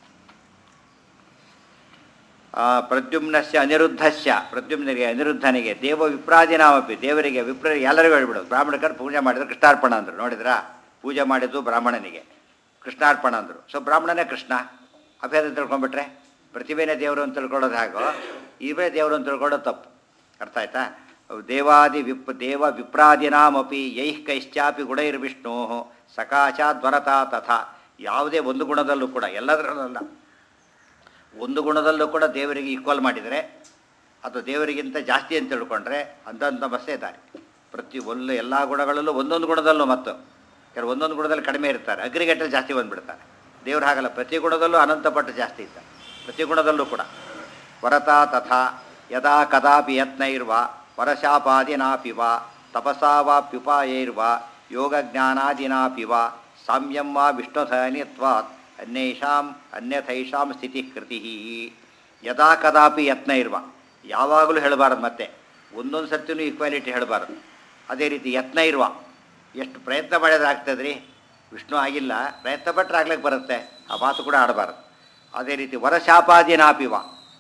ಆ, ಪ್ರದ್ಯುಮ್ನಸ್ಯ ಅನಿರುದ್ಧಸ್ಯ ಪ್ರದ್ಯುಮ್ನಿಗೆ ಅನಿರುದ್ಧನಿಗೆ ದೇವ ವಿಪ್ರಾದಿನಾಮಪಿ ದೇವರಿಗೆ ವಿಪ್ರ ಎಲ್ಲರಿಗೂ ಹೇಳ್ಬಿಡೋದು ಬ್ರಾಹ್ಮಣಕರು ಪೂಜೆ ಮಾಡಿದ್ರು ಕೃಷ್ಣಾರ್ಪಣ ಅಂದರು ನೋಡಿದ್ರಾ ಪೂಜೆ ಮಾಡಿದ್ದು ಬ್ರಾಹ್ಮಣನಿಗೆ ಕೃಷ್ಣಾರ್ಪಣ ಅಂದರು ಸೊ ಬ್ರಾಹ್ಮಣನೇ ಕೃಷ್ಣ ಅಭೇದ ತಿಳ್ಕೊಂಡ್ಬಿಟ್ರೆ ಪ್ರತಿಭೆನೇ ದೇವರು ಅಂತ ತಿಳ್ಕೊಳ್ಳೋದು ಹಾಗೋ ಇವೇ ದೇವರು ಅಂತ ತಿಳ್ಕೊಳ್ಳೋದು ತಪ್ಪು ಅರ್ಥ ಆಯ್ತಾ ದೇವಾದಿ ವಿಪ್ ದೇವ ವಿಪ್ರಾದಿನಾಮಪಿ ಯೈಃ ಕೈಶ್ಚಾಪಿ ಗುಣೈರ್ವಿಷ್ಣೋ ಸಕಾಶಾದ್ವರತಾ ತಥಾ ಯಾವುದೇ ಒಂದು ಗುಣದಲ್ಲೂ ಕೂಡ ಎಲ್ಲದರಲ್ಲ ಒಂದು ಗುಣದಲ್ಲೂ ಕೂಡ ದೇವರಿಗೆ ಈಕ್ವಲ್ ಮಾಡಿದರೆ ಅದು ದೇವರಿಗಿಂತ ಜಾಸ್ತಿ ಅಂತ ತಿಳ್ಕೊಂಡ್ರೆ ಅಂದಂಥ ಬಸ್ಸೇ ದಾರಿ ಪ್ರತಿ ಒಂದು ಎಲ್ಲ ಗುಣಗಳಲ್ಲೂ ಒಂದೊಂದು ಗುಣದಲ್ಲೂ ಮತ್ತು ಕೆಲವು ಒಂದೊಂದು ಗುಣದಲ್ಲಿ ಕಡಿಮೆ ಇರ್ತಾರೆ ಅಗ್ರಿಗೇಟಲ್ಲಿ ಜಾಸ್ತಿ ಬಂದುಬಿಡ್ತಾರೆ ದೇವ್ರು ಹಾಗಲ್ಲ ಪ್ರತಿ ಗುಣದಲ್ಲೂ ಅನಂತ ಪಟ್ಟು ಜಾಸ್ತಿ ಇದ್ದಾರೆ ಪ್ರತಿ ಗುಣದಲ್ಲೂ ಕೂಡ ವರತಾ ತಥಾ ಯದಾ ಕದಾಪಿ ಯತ್ನೈರ್ವ ವರಶಾಪಾದಿನಾಪಿ ವಾ ತಪಸಾ ವಾಪ್ಯುಪಾಯೈರ್ವ ಯೋಗಜ್ಞಾನಾದಿನಾಪಿ ವಾ ಸಾಮ್ಯಂ ವಾ ವಿಷ್ಣುಧನಿತ್ವಾತ್ ಅನ್ಯೈಷಾಂ ಅನ್ಯಥೈಷಾಂ ಸ್ಥಿತಿ ಕೃತಿ ಯದಾ ಕದಾಪಿ ಯತ್ನ ಇರುವ ಯಾವಾಗಲೂ ಹೇಳಬಾರದು ಮತ್ತೆ ಒಂದೊಂದು ಸರ್ತಿನೂ ಈಕ್ವಾಲಿಟಿ ಹೇಳಬಾರದು ಅದೇ ರೀತಿ ಯತ್ನ ಇರುವ ಎಷ್ಟು ಪ್ರಯತ್ನ ಮಾಡಿದ್ರೆ ಆಗ್ತದ್ರಿ ವಿಷ್ಣು ಆಗಿಲ್ಲ ಪ್ರಯತ್ನ ಪಟ್ಟರೆ ಆಗ್ಲಿಕ್ಕೆ ಬರುತ್ತೆ ಆ ಮಾತು ಕೂಡ ಆಡಬಾರದು ಅದೇ ರೀತಿ ವರಶಾಪಾದಿನಾಪಿವ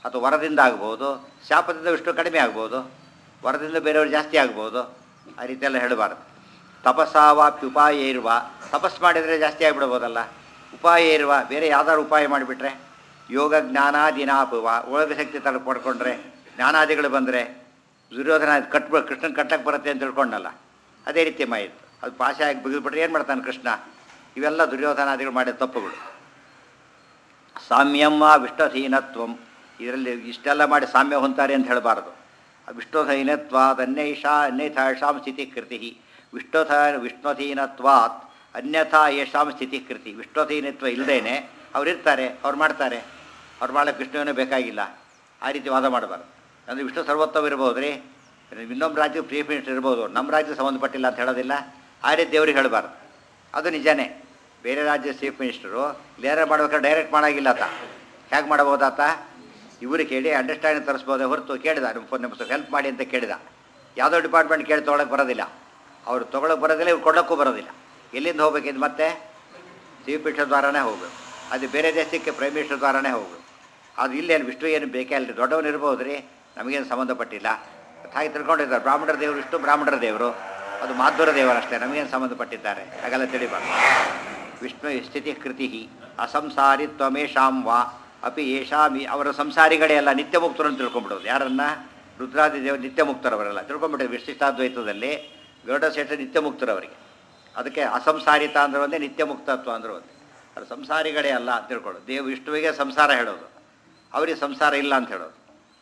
ಅಥವಾ ವರದಿಂದ ಆಗ್ಬೋದು ಶಾಪದಿಂದ ವಿಷ್ಣು ಕಡಿಮೆ ಆಗ್ಬೋದು ವರದಿಂದ ಬೇರೆಯವರು ಜಾಸ್ತಿ ಆಗ್ಬೋದು ಆ ರೀತಿ ಎಲ್ಲ ಹೇಳಬಾರ್ದು ತಪಸ್ಸಾವಾಪ್ತಿ ಉಪಾಯ ಇರುವ ತಪಸ್ ಮಾಡಿದರೆ ಜಾಸ್ತಿ ಆಗಿಬಿಡ್ಬೋದಲ್ಲ ಉಪಾಯ ಇರುವ ಬೇರೆ ಯಾವ್ದಾದ್ರು ಉಪಾಯ ಮಾಡಿಬಿಟ್ರೆ ಯೋಗ ಜ್ಞಾನಾದಿನಾಪುವ ಒಳಗ ಶಕ್ತಿ ತಲೆ ಪಡ್ಕೊಂಡ್ರೆ ಜ್ಞಾನಾದಿಗಳು ಬಂದರೆ ದುರ್ಯೋಧನ ಕಟ್ಬ ಕೃಷ್ಣನ್ ಕಟ್ಟಕ್ಕೆ ಬರುತ್ತೆ ಅಂತ ತಿಳ್ಕೊಂಡಲ್ಲ ಅದೇ ರೀತಿ ಮಾಯಿತು ಅದು ಪಾಶ ಆಗಿ ಬಿಗಿದ್ಬಿಟ್ರೆ ಏನು ಮಾಡ್ತಾನೆ ಕೃಷ್ಣ ಇವೆಲ್ಲ ದುರ್ಯೋಧನಾದಿಗಳು ಮಾಡಿದ ತಪ್ಪುಗಳು ಸಾಮ್ಯಮ್ಮ ವಿಷ್ಣುಧೀನತ್ವಂ ಇದರಲ್ಲಿ ಇಷ್ಟೆಲ್ಲ ಮಾಡಿ ಸಾಮ್ಯ ಹೊಂತಾರೆ ಅಂತ ಹೇಳಬಾರದು ವಿಷ್ಣುಧೀನತ್ವಾತ್ ಅನ್ಯೈಷಾ ಅನ್ಯಥಾಷಾಂ ಸ್ಥಿತಿ ಕೃತಿ ವಿಷ್ಣುಧ ವಿಷ್ಣುಧೀನತ್ವಾತ್ ಅನ್ಯಥಾ ಯಶಾಂ ಸ್ಥಿತಿ ಕೃತಿ ವಿಷ್ಣುಧೀನತ್ವ ಇಲ್ಲದೇನೆ ಅವರಿರ್ತಾರೆ ಅವ್ರು ಮಾಡ್ತಾರೆ ಅವ್ರು ಮಾಡಕ್ಕೆ ವಿಷ್ಣುವೇನೂ ಬೇಕಾಗಿಲ್ಲ ಆ ರೀತಿ ವಾದ ಮಾಡಬಾರ್ದು ಅಂದರೆ ವಿಷ್ಣು ಸರ್ವೋತ್ತಮ ಇರ್ಬೋದು ರೀ ಇನ್ನೊಬ್ಬ ರಾಜ್ಯಕ್ಕೆ ಫ್ರೀ ಮಿನಿಸ್ಟರ್ ಇರ್ಬೋದು ನಮ್ಮ ರಾಜ್ಯಕ್ಕೆ ಸಂಬಂಧಪಟ್ಟಿಲ್ಲ ಅಂತ ಹೇಳೋದಿಲ್ಲ ಆ ರೀತಿ ದೇವ್ರಿಗೆ ಹೇಳಬಾರ್ದು ಅದು ನಿಜನೇ ಬೇರೆ ರಾಜ್ಯದ ಚೀಫ್ ಮಿನಿಸ್ಟರು ಲೇರ ಮಾಡ್ಬೇಕಾದ್ರೆ ಡೈರೆಕ್ಟ್ ಮಾಡೋಂಗಿಲ್ಲ ಆತ ಹೇಗೆ ಮಾಡಬಹುದಾತ ಇವರು ಕೇಳಿ ಅಂಡರ್ಸ್ಟ್ಯಾಂಡಿಂಗ್ ತರಿಸ್ಬೋದೇ ಹೊರತು ಕೇಳಿದ ನಿಮ್ಮ ಫೋನ್ ನಿಮ್ಮ ಹೆಲ್ಪ್ ಮಾಡಿ ಅಂತ ಕೇಳಿದ ಯಾವುದೋ ಡಿಪಾರ್ಟ್ಮೆಂಟ್ ಕೇಳಿ ತೊಗೊಳಕ್ಕೆ ಬರೋದಿಲ್ಲ ಅವ್ರು ತೊಗೊಳಕ್ಕೆ ಬರೋದಿಲ್ಲ ಇವ್ರು ಕೊಡೋಕ್ಕೂ ಬರೋದಿಲ್ಲ ಎಲ್ಲಿಂದ ಹೋಗ್ಬೇಕಿದ್ದು ಮತ್ತೆ ಚೀಫ್ ಮಿನಿಸ್ಟರ್ ದ್ವಾರನೇ ಹೋಗ್ಬೇಕು ಅದು ಬೇರೆ ದೇಶಕ್ಕೆ ಪ್ರೈಮ್ ಮಿನಿಸ್ಟರ್ ದ್ವಾರನೇ ಹೋಗ್ಬೇಕು ಅದು ಇಲ್ಲೇನು ವಿಷ್ಣು ಏನು ಬೇಕೇ ಅಲ್ರಿ ದೊಡ್ಡವನು ಇರ್ಬೋದು ರೀ ನಮಗೇನು ಸಂಬಂಧಪಟ್ಟಿಲ್ಲ ಹಾಗೆ ತಿಳ್ಕೊಂಡಿದ್ದಾರೆ ಬ್ರಾಹ್ಮಣರ ದೇವರು ಇಷ್ಟು ಬ್ರಾಹ್ಮಣರ ದೇವರು ಅದು ಮಾಧ್ವರ ದೇವರಷ್ಟೇ ನಮಗೇನು ಸಂಬಂಧಪಟ್ಟಿದ್ದಾರೆ ಹಾಗೆಲ್ಲ ತಿಳಿಬಾರ್ದು ವಿಷ್ಣು ಸ್ಥಿತಿ ಕೃತಿ ಅಸಂಸಾರಿತ್ವಮೇಷಾಂ ವಾ ಅಪಿ ಯೇಷಾಮಿ ಅವರ ಸಂಸಾರಿಗಳೇ ಎಲ್ಲ ನಿತ್ಯ ಮುಕ್ತರು ಅಂತ ತಿಳ್ಕೊಂಬಿಡೋದು ಯಾರನ್ನ ರುದ್ರಾದಿ ದೇವ ನಿತ್ಯ ಮುಕ್ತರವರೆಲ್ಲ ತಿಳ್ಕೊಂಬಿಟ್ಟಿದ್ರು ವಿಶಿಷ್ಟಾದ್ವೈತದಲ್ಲಿ ಗರುಡ ಶ್ರೇಷ್ಠ ನಿತ್ಯ ಮುಕ್ತರವರಿಗೆ ಅದಕ್ಕೆ ಅಸಂಸಾರಿತ ಅಂದ್ರೆ ಒಂದೇ ನಿತ್ಯ ಮುಕ್ತತ್ವ ಅಂದ್ರೆ ಒಂದೇ ಅದು ಸಂಸಾರಿಗಳೇ ಅಲ್ಲ ಅಂತ ತಿಳ್ಕೊಳ್ಳೋದು ದೇವ ವಿಷ್ಣುವಿಗೆ ಸಂಸಾರ ಹೇಳೋದು ಅವರಿಗೆ ಸಂಸಾರ ಇಲ್ಲ ಅಂತ ಹೇಳೋದು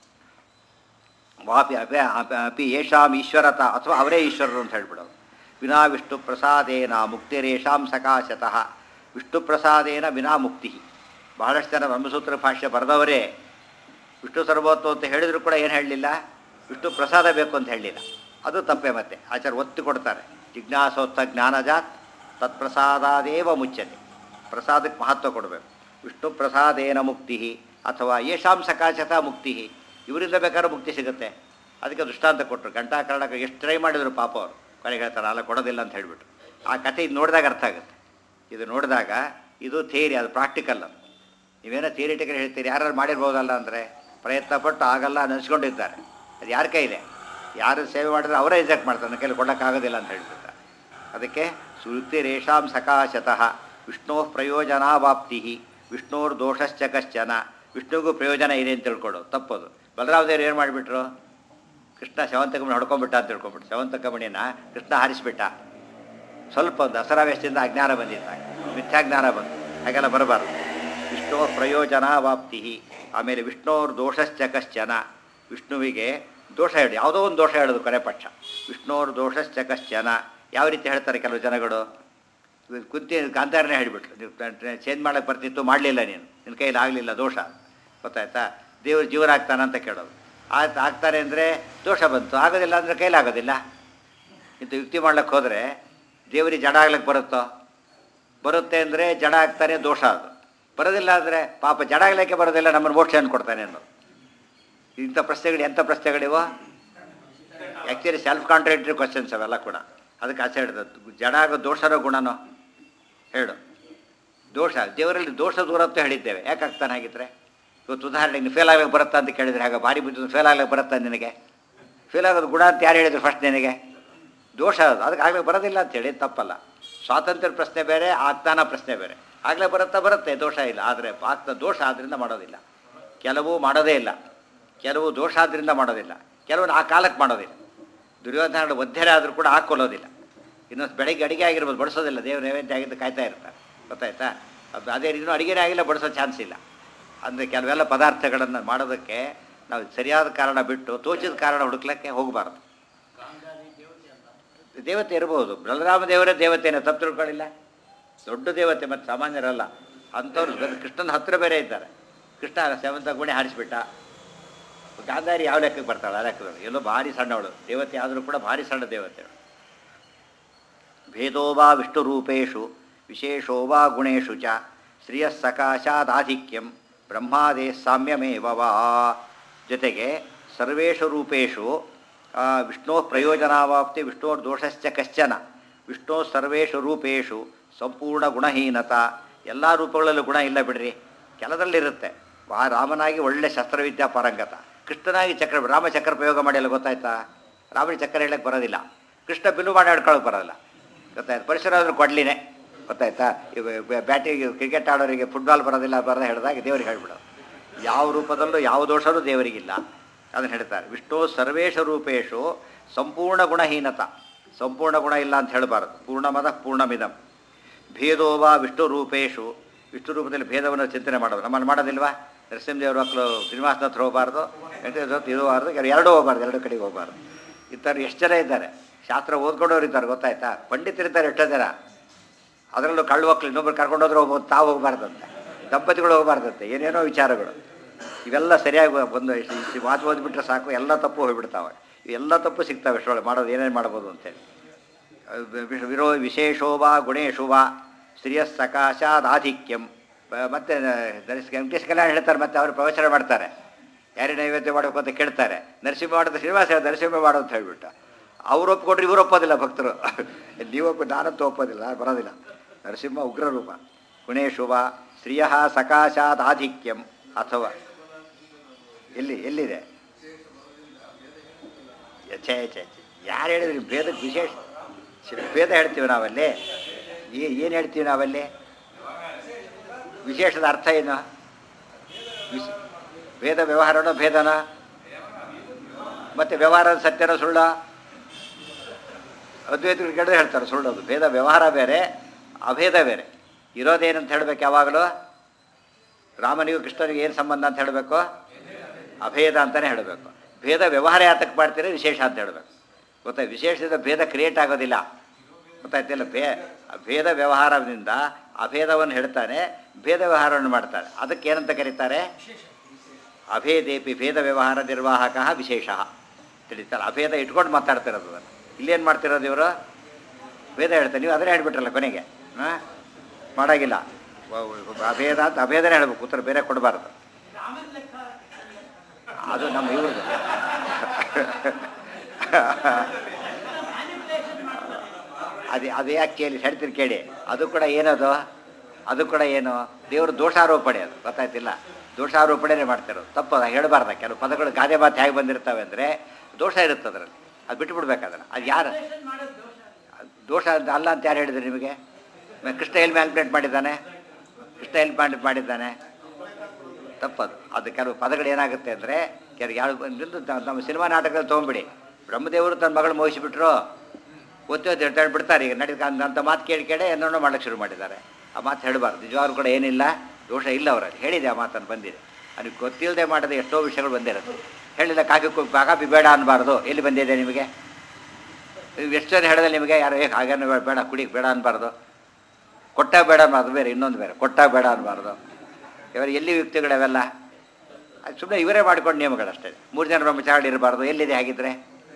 ವಾಪಿ ಅಪಿ ಅಪಿ ಅಪಿ ಯೇಷಾಂ ಈಶ್ವರತ ಅಥವಾ ಅವರೇ ಈಶ್ವರರು ಅಂತ ಹೇಳ್ಬಿಡೋದು ವಿನಾ ವಿಷ್ಣು ಪ್ರಸಾದೇನ ಮುಕ್ತಿರೇಷಾಂ ಸಕಾಶತಃ ವಿಷ್ಣು ಪ್ರಸಾದೇನ ವಿನಾ ಮುಕ್ತಿ ಬಹಳಷ್ಟು ಜನ ಬ್ರಹ್ಮಸೂತ್ರ ಭಾಷ್ಯ ಬರೆದವರೇ ವಿಷ್ಣು ಸರ್ವೋತ್ವ ಅಂತ ಹೇಳಿದ್ರು ಕೂಡ ಏನು ಹೇಳಲಿಲ್ಲ ವಿಷ್ಣು ಪ್ರಸಾದ ಬೇಕು ಅಂತ ಹೇಳಲಿಲ್ಲ ಅದು ತಪ್ಪೇ ಮತ್ತೆ ಆಚಾರ್ಯ ಒತ್ತಿ ಕೊಡ್ತಾರೆ ಜಿಜ್ಞಾಸೋತ್ಥ ಜ್ಞಾನಜಾತ್ ತತ್ಪ್ರಸಾದಾದೇವ ಮುಚ್ಚತೆ ಪ್ರಸಾದಕ್ಕೆ ಮಹತ್ವ ಕೊಡಬೇಕು ವಿಷ್ಣು ಪ್ರಸಾದೇನ ಮುಕ್ತಿ ಅಥವಾ ಯಶಾಂ ಸಕಾಶತ ಮುಕ್ತಿ ಇವರಿಂದ ಬೇಕಾದ್ರೆ ಮುಕ್ತಿ ಸಿಗುತ್ತೆ ಅದಕ್ಕೆ ದೃಷ್ಟಾಂತ ಕೊಟ್ಟರು ಗಂಟಾಕರಣಕ್ಕೆ ಎಷ್ಟು ಟ್ರೈ ಮಾಡಿದ್ರು ಪಾಪ ಅವರು ಕೊನೆಗೆ ಹೇಳ್ತಾರೆ ಅಲ್ಲ ಕೊಡೋದಿಲ್ಲ ಅಂತ ಹೇಳಿಬಿಟ್ರು ಆ ಕಥೆ ಇದು ನೋಡಿದಾಗ ಅರ್ಥ ಆಗುತ್ತೆ ಇದು ನೋಡಿದಾಗ ಇದು ಥಿಯರಿ ಅದು ಪ್ರಾಕ್ಟಿಕಲ್ ಅದು ನೀವೇನೋ ಥಿಯರಿಟಿಕಲ್ ಹೇಳ್ತೀರಿ ಯಾರು ಮಾಡಿರ್ಬೋದಲ್ಲ ಅಂದರೆ ಪ್ರಯತ್ನ ಪಟ್ಟು ಆಗಲ್ಲ ನೆನೆಸ್ಕೊಂಡಿದ್ದಾರೆ ಅದು ಯಾರ ಕೈಲೇ ಯಾರು ಸೇವೆ ಮಾಡಿದ್ರೆ ಅವರೇ ರಿಜೆಕ್ಟ್ ಮಾಡ್ತಾರೆ ನನ್ನ ಕೈಲಿ ಕೊಡೋಕ್ಕಾಗೋದಿಲ್ಲ ಅಂತ ಹೇಳ್ಬಿಡ್ತಾರೆ ಅದಕ್ಕೆ ಸುರುಕ್ತಿ ರೇಷಾಂ ಸಕಾಶತಃ ವಿಷ್ಣೋ ಪ್ರಯೋಜನಾವಾಪ್ತಿ ವಿಷ್ಣೋರ್ ದೋಷಶ್ಚ ಕಶ್ಚನ ವಿಷ್ಣುಗೂ ಪ್ರಯೋಜನ ಇದೆ ಅಂತ ತಿಳ್ಕೊಡು ತಪ್ಪದು ಬಲರಾಮದೇವ್ರು ಏನು ಮಾಡಿಬಿಟ್ರು ಕೃಷ್ಣ ಶವಂತಕಮಣಿ ಹೊಡ್ಕೊಂಡ್ಬಿಟ್ಟ ಅಂತ ತಿಳ್ಕೊಂಬಿಟ್ಟು ಶವಂತಕಮಣಿನ ಕೃಷ್ಣ ಹಾರಿಸ್ಬಿಟ್ಟ ಸ್ವಲ್ಪ ಒಂದು ದಸರಾ ವೇಷದಿಂದ ಅಜ್ಞಾನ ಬಂದಿದ್ದ ಮಿಥ್ಯಾಜ್ಞಾನ ಬಂತು ಹಾಗೆಲ್ಲ ಬರಬಾರ್ದು ವಿಷ್ಣು ಪ್ರಯೋಜನಾವಾಪ್ತಿ ಆಮೇಲೆ ವಿಷ್ಣೋರ್ ದೋಷಶ್ಚ ಕಶ್ಚನ ವಿಷ್ಣುವಿಗೆ ದೋಷ ಹೇಳಿ ಯಾವುದೋ ಒಂದು ದೋಷ ಹೇಳೋದು ಕೊನೆ ಪಕ್ಷ ವಿಷ್ಣೋರ್ ದೋಷಶ್ಚ ಕಶ್ಚನ ಯಾವ ರೀತಿ ಹೇಳ್ತಾರೆ ಕೆಲವು ಜನಗಳು ಇವಾಗ ಕುಂತಿ ಗಾಂಧಾರನೇ ಹೇಳಿಬಿಟ್ರು ನೀವು ಚೇಂಜ್ ಮಾಡಕ್ಕೆ ಬರ್ತಿತ್ತು ಮಾಡಲಿಲ್ಲ ನೀನು ನಿನ್ನ ಕೈಲಿ ಆಗಲಿಲ್ಲ ದೋಷ ಗೊತ್ತಾಯ್ತಾ ದೇವ್ರು ಜೀವನ ಆಗ್ತಾನ ಅಂತ ಕೇಳೋದು ಆಯ್ತು ಆಗ್ತಾರೆ ಅಂದರೆ ದೋಷ ಬಂತು ಆಗೋದಿಲ್ಲ ಅಂದರೆ ಕೈಲಾಗೋದಿಲ್ಲ ಇಂಥ ಯುಕ್ತಿ ಮಾಡ್ಲಿಕ್ಕೆ ಹೋದರೆ ದೇವರಿಗೆ ಜಡ ಆಗ್ಲಿಕ್ಕೆ ಬರುತ್ತೋ ಬರುತ್ತೆ ಅಂದರೆ ಜಡ ಆಗ್ತಾನೆ ದೋಷ ಅದು ಬರೋದಿಲ್ಲ ಅಂದರೆ ಪಾಪ ಜಡ ಆಗ್ಲಿಕ್ಕೆ ಬರೋದಿಲ್ಲ ನಮ್ಮನ್ನು ಮೋಕ್ಷ ಕೊಡ್ತಾನೆ ಅನ್ನೋದು ಇಂಥ ಪ್ರಶ್ನೆಗಳು ಎಂಥ ಪ್ರಶ್ನೆಗಳಿವೋ ಆ್ಯಕ್ಚುಲಿ ಸೆಲ್ಫ್ ಕಾಂಟ್ರಾಡಿಕ್ಟರಿ ಕ್ವಶನ್ಸ್ ಅವೆಲ್ಲ ಕೂಡ ಅದಕ್ಕೆ ಆಸೆ ಹಿಡಿದದ್ದು ಜಡ ಆಗೋ ದೋಷರೋ ಗುಣನೋ ಹೇಳು ದೋಷ ದೇವರಲ್ಲಿ ದೋಷ ದೂರ ಅಂತ ಹೇಳಿದ್ದೇವೆ ಯಾಕೆ ಆಗ್ತಾನೆ ಹಾಗಿದ್ರೆ ಇವತ್ತು ಉದಾಹರಣೆಗೆ ಫೇಲ್ ಆಗ್ಲಿಕ್ಕೆ ಬರುತ್ತಾ ಅಂತ ಕೇಳಿದ್ರೆ ಆಗ ಭಾರಿ ಬುದ್ಧಿ ಫೇಲ್ ಆಗ್ಲಿಕ್ಕೆ ಬರುತ್ತಾ ನಿನಗೆ ಫೇಲ್ ಆಗೋದು ಗುಣ ಅಂತ ಯಾರು ಹೇಳಿದ್ರು ಫಸ್ಟ್ ನಿನಗೆ ದೋಷ ಅದು ಅದಕ್ಕೆ ಆಗ್ಲಿಕ್ಕೆ ಬರೋದಿಲ್ಲ ಅಂತೇಳಿ ತಪ್ಪಲ್ಲ ಸ್ವಾತಂತ್ರ್ಯ ಪ್ರಶ್ನೆ ಬೇರೆ ಆಗ್ತಾನ ಪ್ರಶ್ನೆ ಬೇರೆ ಆಗಲೇ ಬರುತ್ತಾ ಬರುತ್ತೆ ದೋಷ ಇಲ್ಲ ಆದರೆ ಆಗ್ತಾ ದೋಷ ಆದ್ದರಿಂದ ಮಾಡೋದಿಲ್ಲ ಕೆಲವು ಮಾಡೋದೇ ಇಲ್ಲ ಕೆಲವು ದೋಷ ಆದ್ದರಿಂದ ಮಾಡೋದಿಲ್ಲ ಕೆಲವು ಆ ಕಾಲಕ್ಕೆ ಮಾಡೋದಿಲ್ಲ ದುರ್ಯೋಧನ ಒದ್ದೆರೆ ಆದರೂ ಕೂಡ ಹಾಕ್ಕೊಳ್ಳೋದಿಲ್ಲ ಇನ್ನೊಂದು ಬೆಳಗ್ಗೆ ಅಡಿಗೆ ಆಗಿರ್ಬೋದು ಬಡಿಸೋದಿಲ್ಲ ದೇವ್ರ ನೈವೇದ್ಯ ಆಗಿದ್ದು ಕಾಯ್ತಾ ಇರ್ತಾರೆ ಗೊತ್ತಾಯ್ತಾ ಅದು ಅದೇ ಇನ್ನೂ ಅಡಿಗೆನೇ ಆಗಿಲ್ಲ ಬಡಿಸೋ ಚಾನ್ಸ್ ಇಲ್ಲ ಅಂದರೆ ಕೆಲವೆಲ್ಲ ಪದಾರ್ಥಗಳನ್ನು ಮಾಡೋದಕ್ಕೆ ನಾವು ಸರಿಯಾದ ಕಾರಣ ಬಿಟ್ಟು ತೋಚಿದ ಕಾರಣ ಹುಡುಕ್ಲಿಕ್ಕೆ ಹೋಗಬಾರ್ದು ದೇವತೆ ಇರ್ಬೋದು ಬಲರಾಮ ದೇವರೇ ದೇವತೆನೇ ತಪ್ಪು ತಿಳ್ಕೊಳ್ಳಿಲ್ಲ ದೊಡ್ಡ ದೇವತೆ ಮತ್ತು ಸಾಮಾನ್ಯರಲ್ಲ ಅಂಥವ್ರು ಬೇರೆ ಕೃಷ್ಣನ ಹತ್ತಿರ ಬೇರೆ ಇದ್ದಾರೆ ಕೃಷ್ಣ ಸೇವಂತ ಗುಣಿ ಹಾರಿಸ್ಬಿಟ್ಟ ಗಾಂಧಾರಿ ಯಾವ ಲೆಕ್ಕಕ್ಕೆ ಬರ್ತಾಳೆ ಆ ಲೆಕ್ಕದಳು ಎಲ್ಲೋ ಭಾರಿ ಸಣ್ಣವಳು ದೇವತೆ ಆದರೂ ಕೂಡ ಭಾರಿ ಸಣ್ಣ ದೇವತೆ ಭೇದೋ ವಾ ವಿಷ್ಣುರೂಪೇಶು ವಿಶೇಷೋ ವಾ ಗುಣೇಶು ಚ ಶ್ರಿಯಸ್ಸಕಾಶಾದಾಧಿಕ್ಯಂ ಬ್ರಹ್ಮಾದೇ ಸಾಮ್ಯಮೇವ ವಾ ಜೊತೆಗೆ ಸರ್ವೇಷು ರೂಪೇಶು ಆ, ವಿಷ್ಣೋ ಪ್ರಯೋಜನಾವಾಪ್ತಿ ವಿಷ್ಣೋರ್ ದೋಷಶ್ಚ ಕಶ್ಚನ ವಿಷ್ಣು ಸರ್ವೇಷು ರೂಪೇಶು ಸಂಪೂರ್ಣ ಗುಣಹೀನತ ಎಲ್ಲ ರೂಪಗಳಲ್ಲೂ ಗುಣ ಇಲ್ಲ ಬಿಡ್ರಿ ಕೆಲದರಲ್ಲಿರುತ್ತೆ ಆ ರಾಮನಾಗಿ ಒಳ್ಳೆ ಶಸ್ತ್ರವಿದ್ಯಾ ಪಾರಂಗತ ಕೃಷ್ಣನಾಗಿ ಚಕ್ರ ರಾಮ ಚಕ್ರ ಪ್ರಯೋಗ ಮಾಡಿಲ್ಲ ಗೊತ್ತಾಯ್ತಾ ರಾಮನ ಚಕ್ರ ಹೇಳಕ್ಕೆ ಬರೋದಿಲ್ಲ ಕೃಷ್ಣ ಬಿಲ್ಲು ಮಾಡಿ ಆಡ್ಕೊಳ್ಳೋಕೆ ಬರೋದಿಲ್ಲ ಗೊತ್ತಾಯ್ತು ಪರಿಸರ ಆದರೂ ಕೊಡ್ಲಿನೇ ಗೊತ್ತಾಯ್ತಾ ಬ್ಯಾಟಿಗೆ ಕ್ರಿಕೆಟ್ ಆಡೋರಿಗೆ ಫುಟ್ಬಾಲ್ ಬರೋದಿಲ್ಲ ಬರೋದ ಹೇಳಿದಾಗ ದೇವರಿಗೆ ಹೇಳ್ಬಿಡೋದು ಯಾವ ರೂಪದಲ್ಲೂ ಯಾವ ದೋಷವೂ ದೇವರಿಗಿಲ್ಲ ಅದನ್ನು ಹೇಳ್ತಾರೆ ವಿಷ್ಣು ಸರ್ವೇಶ ರೂಪೇಶು ಸಂಪೂರ್ಣ ಗುಣಹೀನತ ಸಂಪೂರ್ಣ ಗುಣ ಇಲ್ಲ ಅಂತ ಹೇಳಬಾರದು ಪೂರ್ಣಮದ ಪೂರ್ಣಮಿದಂ ಭೇದೋವಾ ವಿಷ್ಣು ರೂಪೇಶು ವಿಷ್ಣು ರೂಪದಲ್ಲಿ ಭೇದವನ್ನು ಚಿಂತನೆ ಮಾಡೋದು ನಮ್ಮಲ್ಲಿ ಮಾಡೋದಿಲ್ವಾ ನರಸಿಂಹದೇವ್ರ ಮಕ್ಕಳು ಶ್ರೀನಿವಾಸನ ಹತ್ರ ಹೋಗಬಾರ್ದು ವೆಂಕಟೇಶ್ವರ ಹತ್ರ ಇದು ಹೋಗಬಾರ್ದು ಎರಡು ಹೋಗಬಾರ್ದು ಎರಡು ಕಡೆಗೆ ಹೋಗಬಾರ್ದು ಇತ್ತರ ಎಷ್ಟು ಜನ ಇದ್ದಾರೆ ಶಾಸ್ತ್ರ ಓದ್ಕೊಂಡವ್ರು ಇದ್ದಾರೆ ಗೊತ್ತಾಯ್ತಾ ಪಂಡಿತರಿದ್ದಾರೆ ಎಷ್ಟೋ ಜನ ಅದರಲ್ಲೂ ಕಳ್ಳು ಮಕ್ಕಳು ಇನ್ನೊಬ್ರು ಕರ್ಕೊಂಡೋದ್ರೆ ಹೋಗ್ಬೋದು ತಾವು ಹೋಗಬಾರ್ದಂತೆ ದಂಪತಿಗಳು ಹೋಗಬಾರ್ದಂತೆ ಏನೇನೋ ವಿಚಾರಗಳು ಇವೆಲ್ಲ ಸರಿಯಾಗಿ ಒಂದು ಇಷ್ಟು ಮಾತು ಓದ್ಬಿಟ್ರೆ ಸಾಕು ಎಲ್ಲ ತಪ್ಪು ಹೋಗ್ಬಿಡ್ತಾವೆ ಇವೆಲ್ಲ ತಪ್ಪು ಸಿಗ್ತವೆ ಎಷ್ಟೊಳಗೆ ಮಾಡೋದು ಏನೇನು ಮಾಡ್ಬೋದು ಅಂತೇಳಿ ವಿ- ವಿರೋ ವಿಶೇಷೋವಾ ಗುಣೇಶುವಾ ಸ್ತ್ರೀಯ ಸಕಾಶಾದಾಧಿಕ್ಯಂ ಮತ್ತು ವೆಂಕಟೇಶ್ ಕಲ್ಯಾಣ ಹೇಳ್ತಾರೆ ಮತ್ತೆ ಅವರು ಪ್ರವಚನ ಮಾಡ್ತಾರೆ ಯಾರೇ ನೈವೇದ್ಯ ಮಾಡಬೇಕು ಅಂತ ಕೇಳ್ತಾರೆ ನರಸಿಂಹ ಮಾಡೋದು ಶ್ರೀನಿವಾಸ ಹೇಳಿ ನರಸಿಂಹ ಮಾಡೋದು ಅಂತ ಹೇಳ್ಬಿಟ್ಟು ಅವ್ರು ಒಪ್ಕೊಂಡ್ರೆ ಇವ್ರು ಒಪ್ಪೋದಿಲ್ಲ ಭಕ್ತರು ನೀವು ಒಪ್ಪ ನಾನಂತೂ ಒಪ್ಪೋದಿಲ್ಲ ನಾನು ಬರೋದಿಲ್ಲ ನರಸಿಂಹ ಉಗ್ರ ರೂಪ ಗುಣೇಶುವ ಸ್ತ್ರೀಯ ಸಕಾಶಾದಾಧಿಕ್ಯಂ ಅಥವಾ ಎಲ್ಲಿ ಎಲ್ಲಿದೆ ಛೇ ಛೇ ಛೇ ಯಾರು ಹೇಳಿದ್ರಿ ಭೇದಕ್ಕೆ ವಿಶೇಷ ಶ್ರೀ- ಭೇದ ಹೇಳ್ತೀವಿ ನಾವಲ್ಲಿ ಏನು ಹೇಳ್ತೀವಿ ನಾವಲ್ಲಿ ವಿಶೇಷದ ಅರ್ಥ ಏನು ವಿಶ್ ಭೇದ ವ್ಯವಹಾರನೋ ಭೇದನ ಮತ್ತು ವ್ಯವಹಾರದ ಸತ್ಯನ ಸುಳ್ಳ ಅದ್ವೈತರು ಕೇಳಿದ್ರೆ ಹೇಳ್ತಾರೆ ಸುಳ್ಳೋದು ಭೇದ ವ್ಯವಹಾರ ಬೇರೆ ಅಭೇದ ಬೇರೆ ಇರೋದೇನಂತ ಹೇಳಬೇಕು ಯಾವಾಗಲೂ ರಾಮನಿಗೂ ಕೃಷ್ಣನಿಗೂ ಏನು ಸಂಬಂಧ ಅಂತ ಹೇಳಬೇಕು ಅಭೇದ ಅಂತಲೇ ಹೇಳಬೇಕು ಭೇದ ವ್ಯವಹಾರ ಯಾತಕ್ಕೆ ಮಾಡ್ತೀರಿ ವಿಶೇಷ ಅಂತ ಹೇಳಬೇಕು ಗೊತ್ತಾ ವಿಶೇಷದಿಂದ ಭೇದ ಕ್ರಿಯೇಟ್ ಆಗೋದಿಲ್ಲ ಗೊತ್ತಾಯ್ತಿಲ್ಲ ಭೇ ಭೇದ ವ್ಯವಹಾರದಿಂದ ಅಭೇದವನ್ನು ಹೇಳ್ತಾನೆ ಭೇದ ವ್ಯವಹಾರವನ್ನು ಮಾಡ್ತಾರೆ ಅದಕ್ಕೆ ಏನಂತ ಕರೀತಾರೆ ಅಭೇದೇಪಿ ಭೇದ ವ್ಯವಹಾರ ನಿರ್ವಾಹಕ ವಿಶೇಷ ತಿಳಿತಾರೆ ಅಭೇದ ಇಟ್ಕೊಂಡು ಮಾತಾಡ್ತಿರೋದು ಅದನ್ನು ಇಲ್ಲೇನು ಮಾಡ್ತಿರೋದು ಇವರು ಭೇದ ಹೇಳ್ತಾರೆ ನೀವು ಅದನ್ನೇ ಹೇಳ್ಬಿಟ್ರಲ್ಲ ಕೊನೆಗೆ ಹಾಂ ಮಾಡಾಗಿಲ್ಲ ವ- ವ- ಅಭೇದ ಅಂತ ಅಭೇದನೇ ಹೇಳ್ಬೇಕು ಉತ್ತರ ಬೇರೆ ಕೊಡಬಾರ್ದು ಅದು ನಮ್ಮ ಇವ್ರದ್ದು ಅದೇ ಅದು ಯಾಕೆ ಕೇಳಿ ಹೇಳ್ತೀರಿ ಕೇಳಿ ಅದು ಕೂಡ ಏನದು ಅದು ಕೂಡ ಏನು ದೇವರು ದೋಷಾರೋಪಣೆ ಅದು ಗೊತ್ತಾಯ್ತಿಲ್ಲ ದೋಷಾರೋಪಣೆನೇ ಮಾಡ್ತಿರೋದು ತಪ್ಪು ಅದು ಹೇಳಬಾರ್ದ ಕೆಲವು ಪದಗಳು ಗಾದೆ ಮಾತು ಹೇಗೆ ಬಂದಿರ್ತವೆ ಅಂದರೆ ದೋಷ ಇರುತ್ತೆ ಅದರಲ್ಲಿ ಅದು ಬಿಟ್ಟು ಬಿಡ್ಬೇಕು ಅದನ್ನು ಅದು ಯಾರು ದೋಷ ಅಂತ ಅಲ್ಲ ಅಂತ ಯಾರು ಹೇಳಿದ್ರು ನಿಮಗೆ ಮ- ಕೃಷ್ಣ ಎಲ್ಲಿ ಮ್ಯಾಲ್ಪ್ಲೇಟ್ ಮಾಡಿದ್ದಾನೆ ಕೃಷ್ಣ ಎಲ್ಲಿ ಮಾಡಿ ಮಾಡಿದ್ದಾನೆ ತಪ್ಪದು ಅದು ಕೆಲವು ಪದಗಳು ಏನಾಗುತ್ತೆ ಅಂದರೆ ಕೆಲವು ಯಾವ ನಿಂದು ತ- ನಮ್ಮ ಸಿನಿಮಾ ನಾಟಕದಲ್ಲಿ ತೊಗೊಂಬಿಡಿ ಬ್ರಹ್ಮದೇವರು ತನ್ನ ಮಗಳು ಮೋಹಿಸಿಬಿಟ್ರು ಒತ್ತಿ ಒತ್ತಿ ಹೇಳ್ತಾ ಬಿಡ್ತಾರೆ ಈಗ ನಡೀತ ಅಂತ ಮಾತು ಕೇಳಿ ಕೇಳಿ ಏನೋ ಮಾಡಕ್ಕೆ ಶುರು ಮಾಡಿದ್ದಾರೆ ಆ ಮಾತು ಹೇಳಬಾರ್ದು ನಿಜವಾಗ್ಲೂ ಕೂಡ ಏನಿಲ್ಲ ದೋಷ ಇಲ್ಲ ಅವರಲ್ಲಿ ಹೇಳಿದೆ ಆ ಮಾತನ್ನು ಬಂದಿದೆ ಅದಕ್ಕೆ ಗೊತ್ತಿಲ್ಲದೆ ಮಾಡಿದ ಎಷ್ಟೋ ವಿಷಯಗಳು ಬಂದಿರುತ್ತೆ ಹೇಳಿಲ್ಲ ಕಾಫಿ ಕು- ಕಾಫಿ ಬೇಡ ಅನ್ನಬಾರ್ದು ಎಲ್ಲಿ ಬಂದಿದೆ ನಿಮಗೆ ನೀವು ಎಷ್ಟು ಜನ ಹೇಳಿದ್ರೆ ನಿಮಗೆ ಯಾರು ಏ ಹಾಗೇನು ಬೇಡ ಬೇಡ ಕುಡಿಗೆ ಬೇಡ ಅನ್ನಬಾರ್ದು ಕೊಟ್ಟಾಗ ಬೇಡ ಅನ್ನಬಾರ್ದು ಬೇರೆ ಇನ್ನೊಂದು ಬೇರೆ ಕೊಟ್ಟಾಗ ಬೇಡ ಅನ್ನಬಾರ್ದು ಇವರು ಎಲ್ಲಿ ಯುಕ್ತಿಗಳವೆಲ್ಲ ಅದು ಸುಮ್ಮನೆ ಇವರೇ ಮಾಡ್ಕೊಂಡು ನಿಯಮಗಳಷ್ಟೇ ಮೂರು ಜನ ಬ್ರಹ್ಮಚಾರಿ ಇರಬಾರ್ದು ಎಲ್ಲಿದೆ ಹಾಗಿದ್ರೆ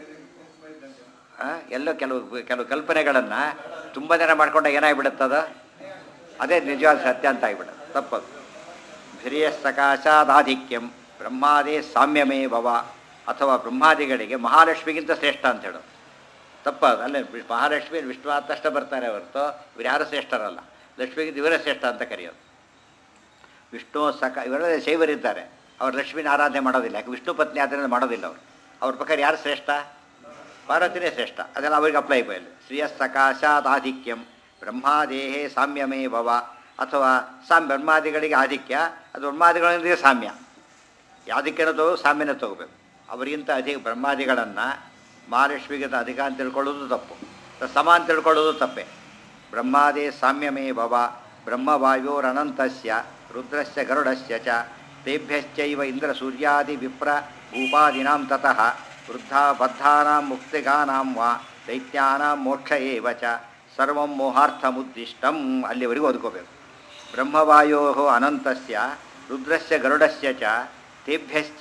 ಆ, ಎಲ್ಲೋ ಕೆಲವು ಕೆಲವು ಕಲ್ಪನೆಗಳನ್ನು ತುಂಬ ಜನ ಮಾಡ್ಕೊಂಡಾಗ ಏನಾಗ್ಬಿಡುತ್ತದ ಅದೇ ನಿಜವಾದ ಸತ್ಯ ಅಂತ ಆಗಿಬಿಡುತ್ತೆ ತಪ್ಪದು ಹಿರಿಯ ಸಕಾಶಾದಾಧಿಕ್ಯಂ ಬ್ರಹ್ಮಾದಿ ಸಾಮ್ಯಮೇ ಭವ ಅಥವಾ ಬ್ರಹ್ಮಾದಿಗಳಿಗೆ ಮಹಾಲಕ್ಷ್ಮಿಗಿಂತ ಶ್ರೇಷ್ಠ ಅಂತ ಹೇಳೋದು ತಪ್ಪದು ಅಲ್ಲೇ ವಿ- ಮಹಾಲಕ್ಷ್ಮಿ ವಿಷ್ಣು ಆದ ತಕ್ಷಣ ಬರ್ತಾರೆ ಹೊರತು ಇವ್ರು ಯಾರು ಶ್ರೇಷ್ಠರಲ್ಲ ಲಕ್ಷ್ಮಿಗಿಂತ ಇವರೇ ಶ್ರೇಷ್ಠ ಅಂತ ಕರೆಯೋದು ವಿಷ್ಣು ಸಕ ಇವರೆಲ್ಲ ಶೈವರಿದ್ದಾರೆ ಅವ್ರು ಲಕ್ಷ್ಮಿನ ಆರಾಧನೆ ಮಾಡೋದಿಲ್ಲ ಯಾಕೆ ವಿಷ್ಣು ಪತ್ನಿ ಆದ್ದರಿಂದ ಮಾಡೋದಿಲ್ಲ ಅವರು ಅವ್ರ ಪ್ರಕಾರ ಯಾರು ಶ್ರೇಷ್ಠ ಪಾರ್ವತಿನೇ ಶ್ರೇಷ್ಠ ಅದೆಲ್ಲ ಅವರಿಗೆ ಅಪ್ಲೈ ಬಯಲು ಶ್ರೀಯ ಸಕಾಶಾದಾಧಿಕ್ಯಂ ಬ್ರಹ್ಮಾದೇಹೇ ಸಾಮ್ಯಮೇ ಭವ ಅಥವಾ ಸಾಮ್ ಬ್ರಹ್ಮಾದಿಗಳಿಗೆ ಆಧಿಕ್ಯ ಅದು ಬ್ರಹ್ಮಾದಿಗಳಿಂದ ಸಾಮ್ಯ ಯಾವುದಕ್ಕೇನೋ ತಗೋ ಸಾಮ್ಯನ ತಗೋಬೇಕು ಅವರಿಗಿಂತ ಅಧಿಕ ಬ್ರಹ್ಮಾದಿಗಳನ್ನು ಮಹಾಲಕ್ಷ್ಮಿಗಿಂತ ಅಧಿಕ ಅಂತ ತಿಳ್ಕೊಳ್ಳೋದು ತಪ್ಪು ಅಥವಾ ಸಮ ಅಂತ ತಿಳ್ಕೊಳ್ಳೋದು ತಪ್ಪೆ ಬ್ರಹ್ಮಾದೇ ಸಾಮ್ಯಮೇ ಭವ ಬ್ರಹ್ಮವಾಯೋರನಂತಸ್ಯ ರುದ್ರಸ್ಯ ಗರುಡಸ್ಯ ಚ ತೇಭ್ಯಶ್ಚೈವ ಇಂದ್ರ ಸೂರ್ಯಾದಿ ವಿಪ್ರ ಭೂಪಾದಿನಾಂ ತತಃ ವೃದ್ಧಾ ಬದ್ಧಾನಾಂ ಮುಕ್ತಿಗಾನಾಂ ವಾ ದೈತ್ಯಾನಾಂ ಮೋಕ್ಷ ಏವ ಚ ಸರ್ವಂ ಮೋಹಾರ್ಥಮುದ್ದಿಷ್ಟಂ ಅಲ್ಲಿವರೆಗೂ ಓದ್ಕೋಬೇಕು ಬ್ರಹ್ಮವಾಯೋ ಅನಂತಸ್ಯ ರುದ್ರಸ್ಯ ಗರುಡಸ್ಯ ಚ ತೇಭ್ಯಶ್ಚ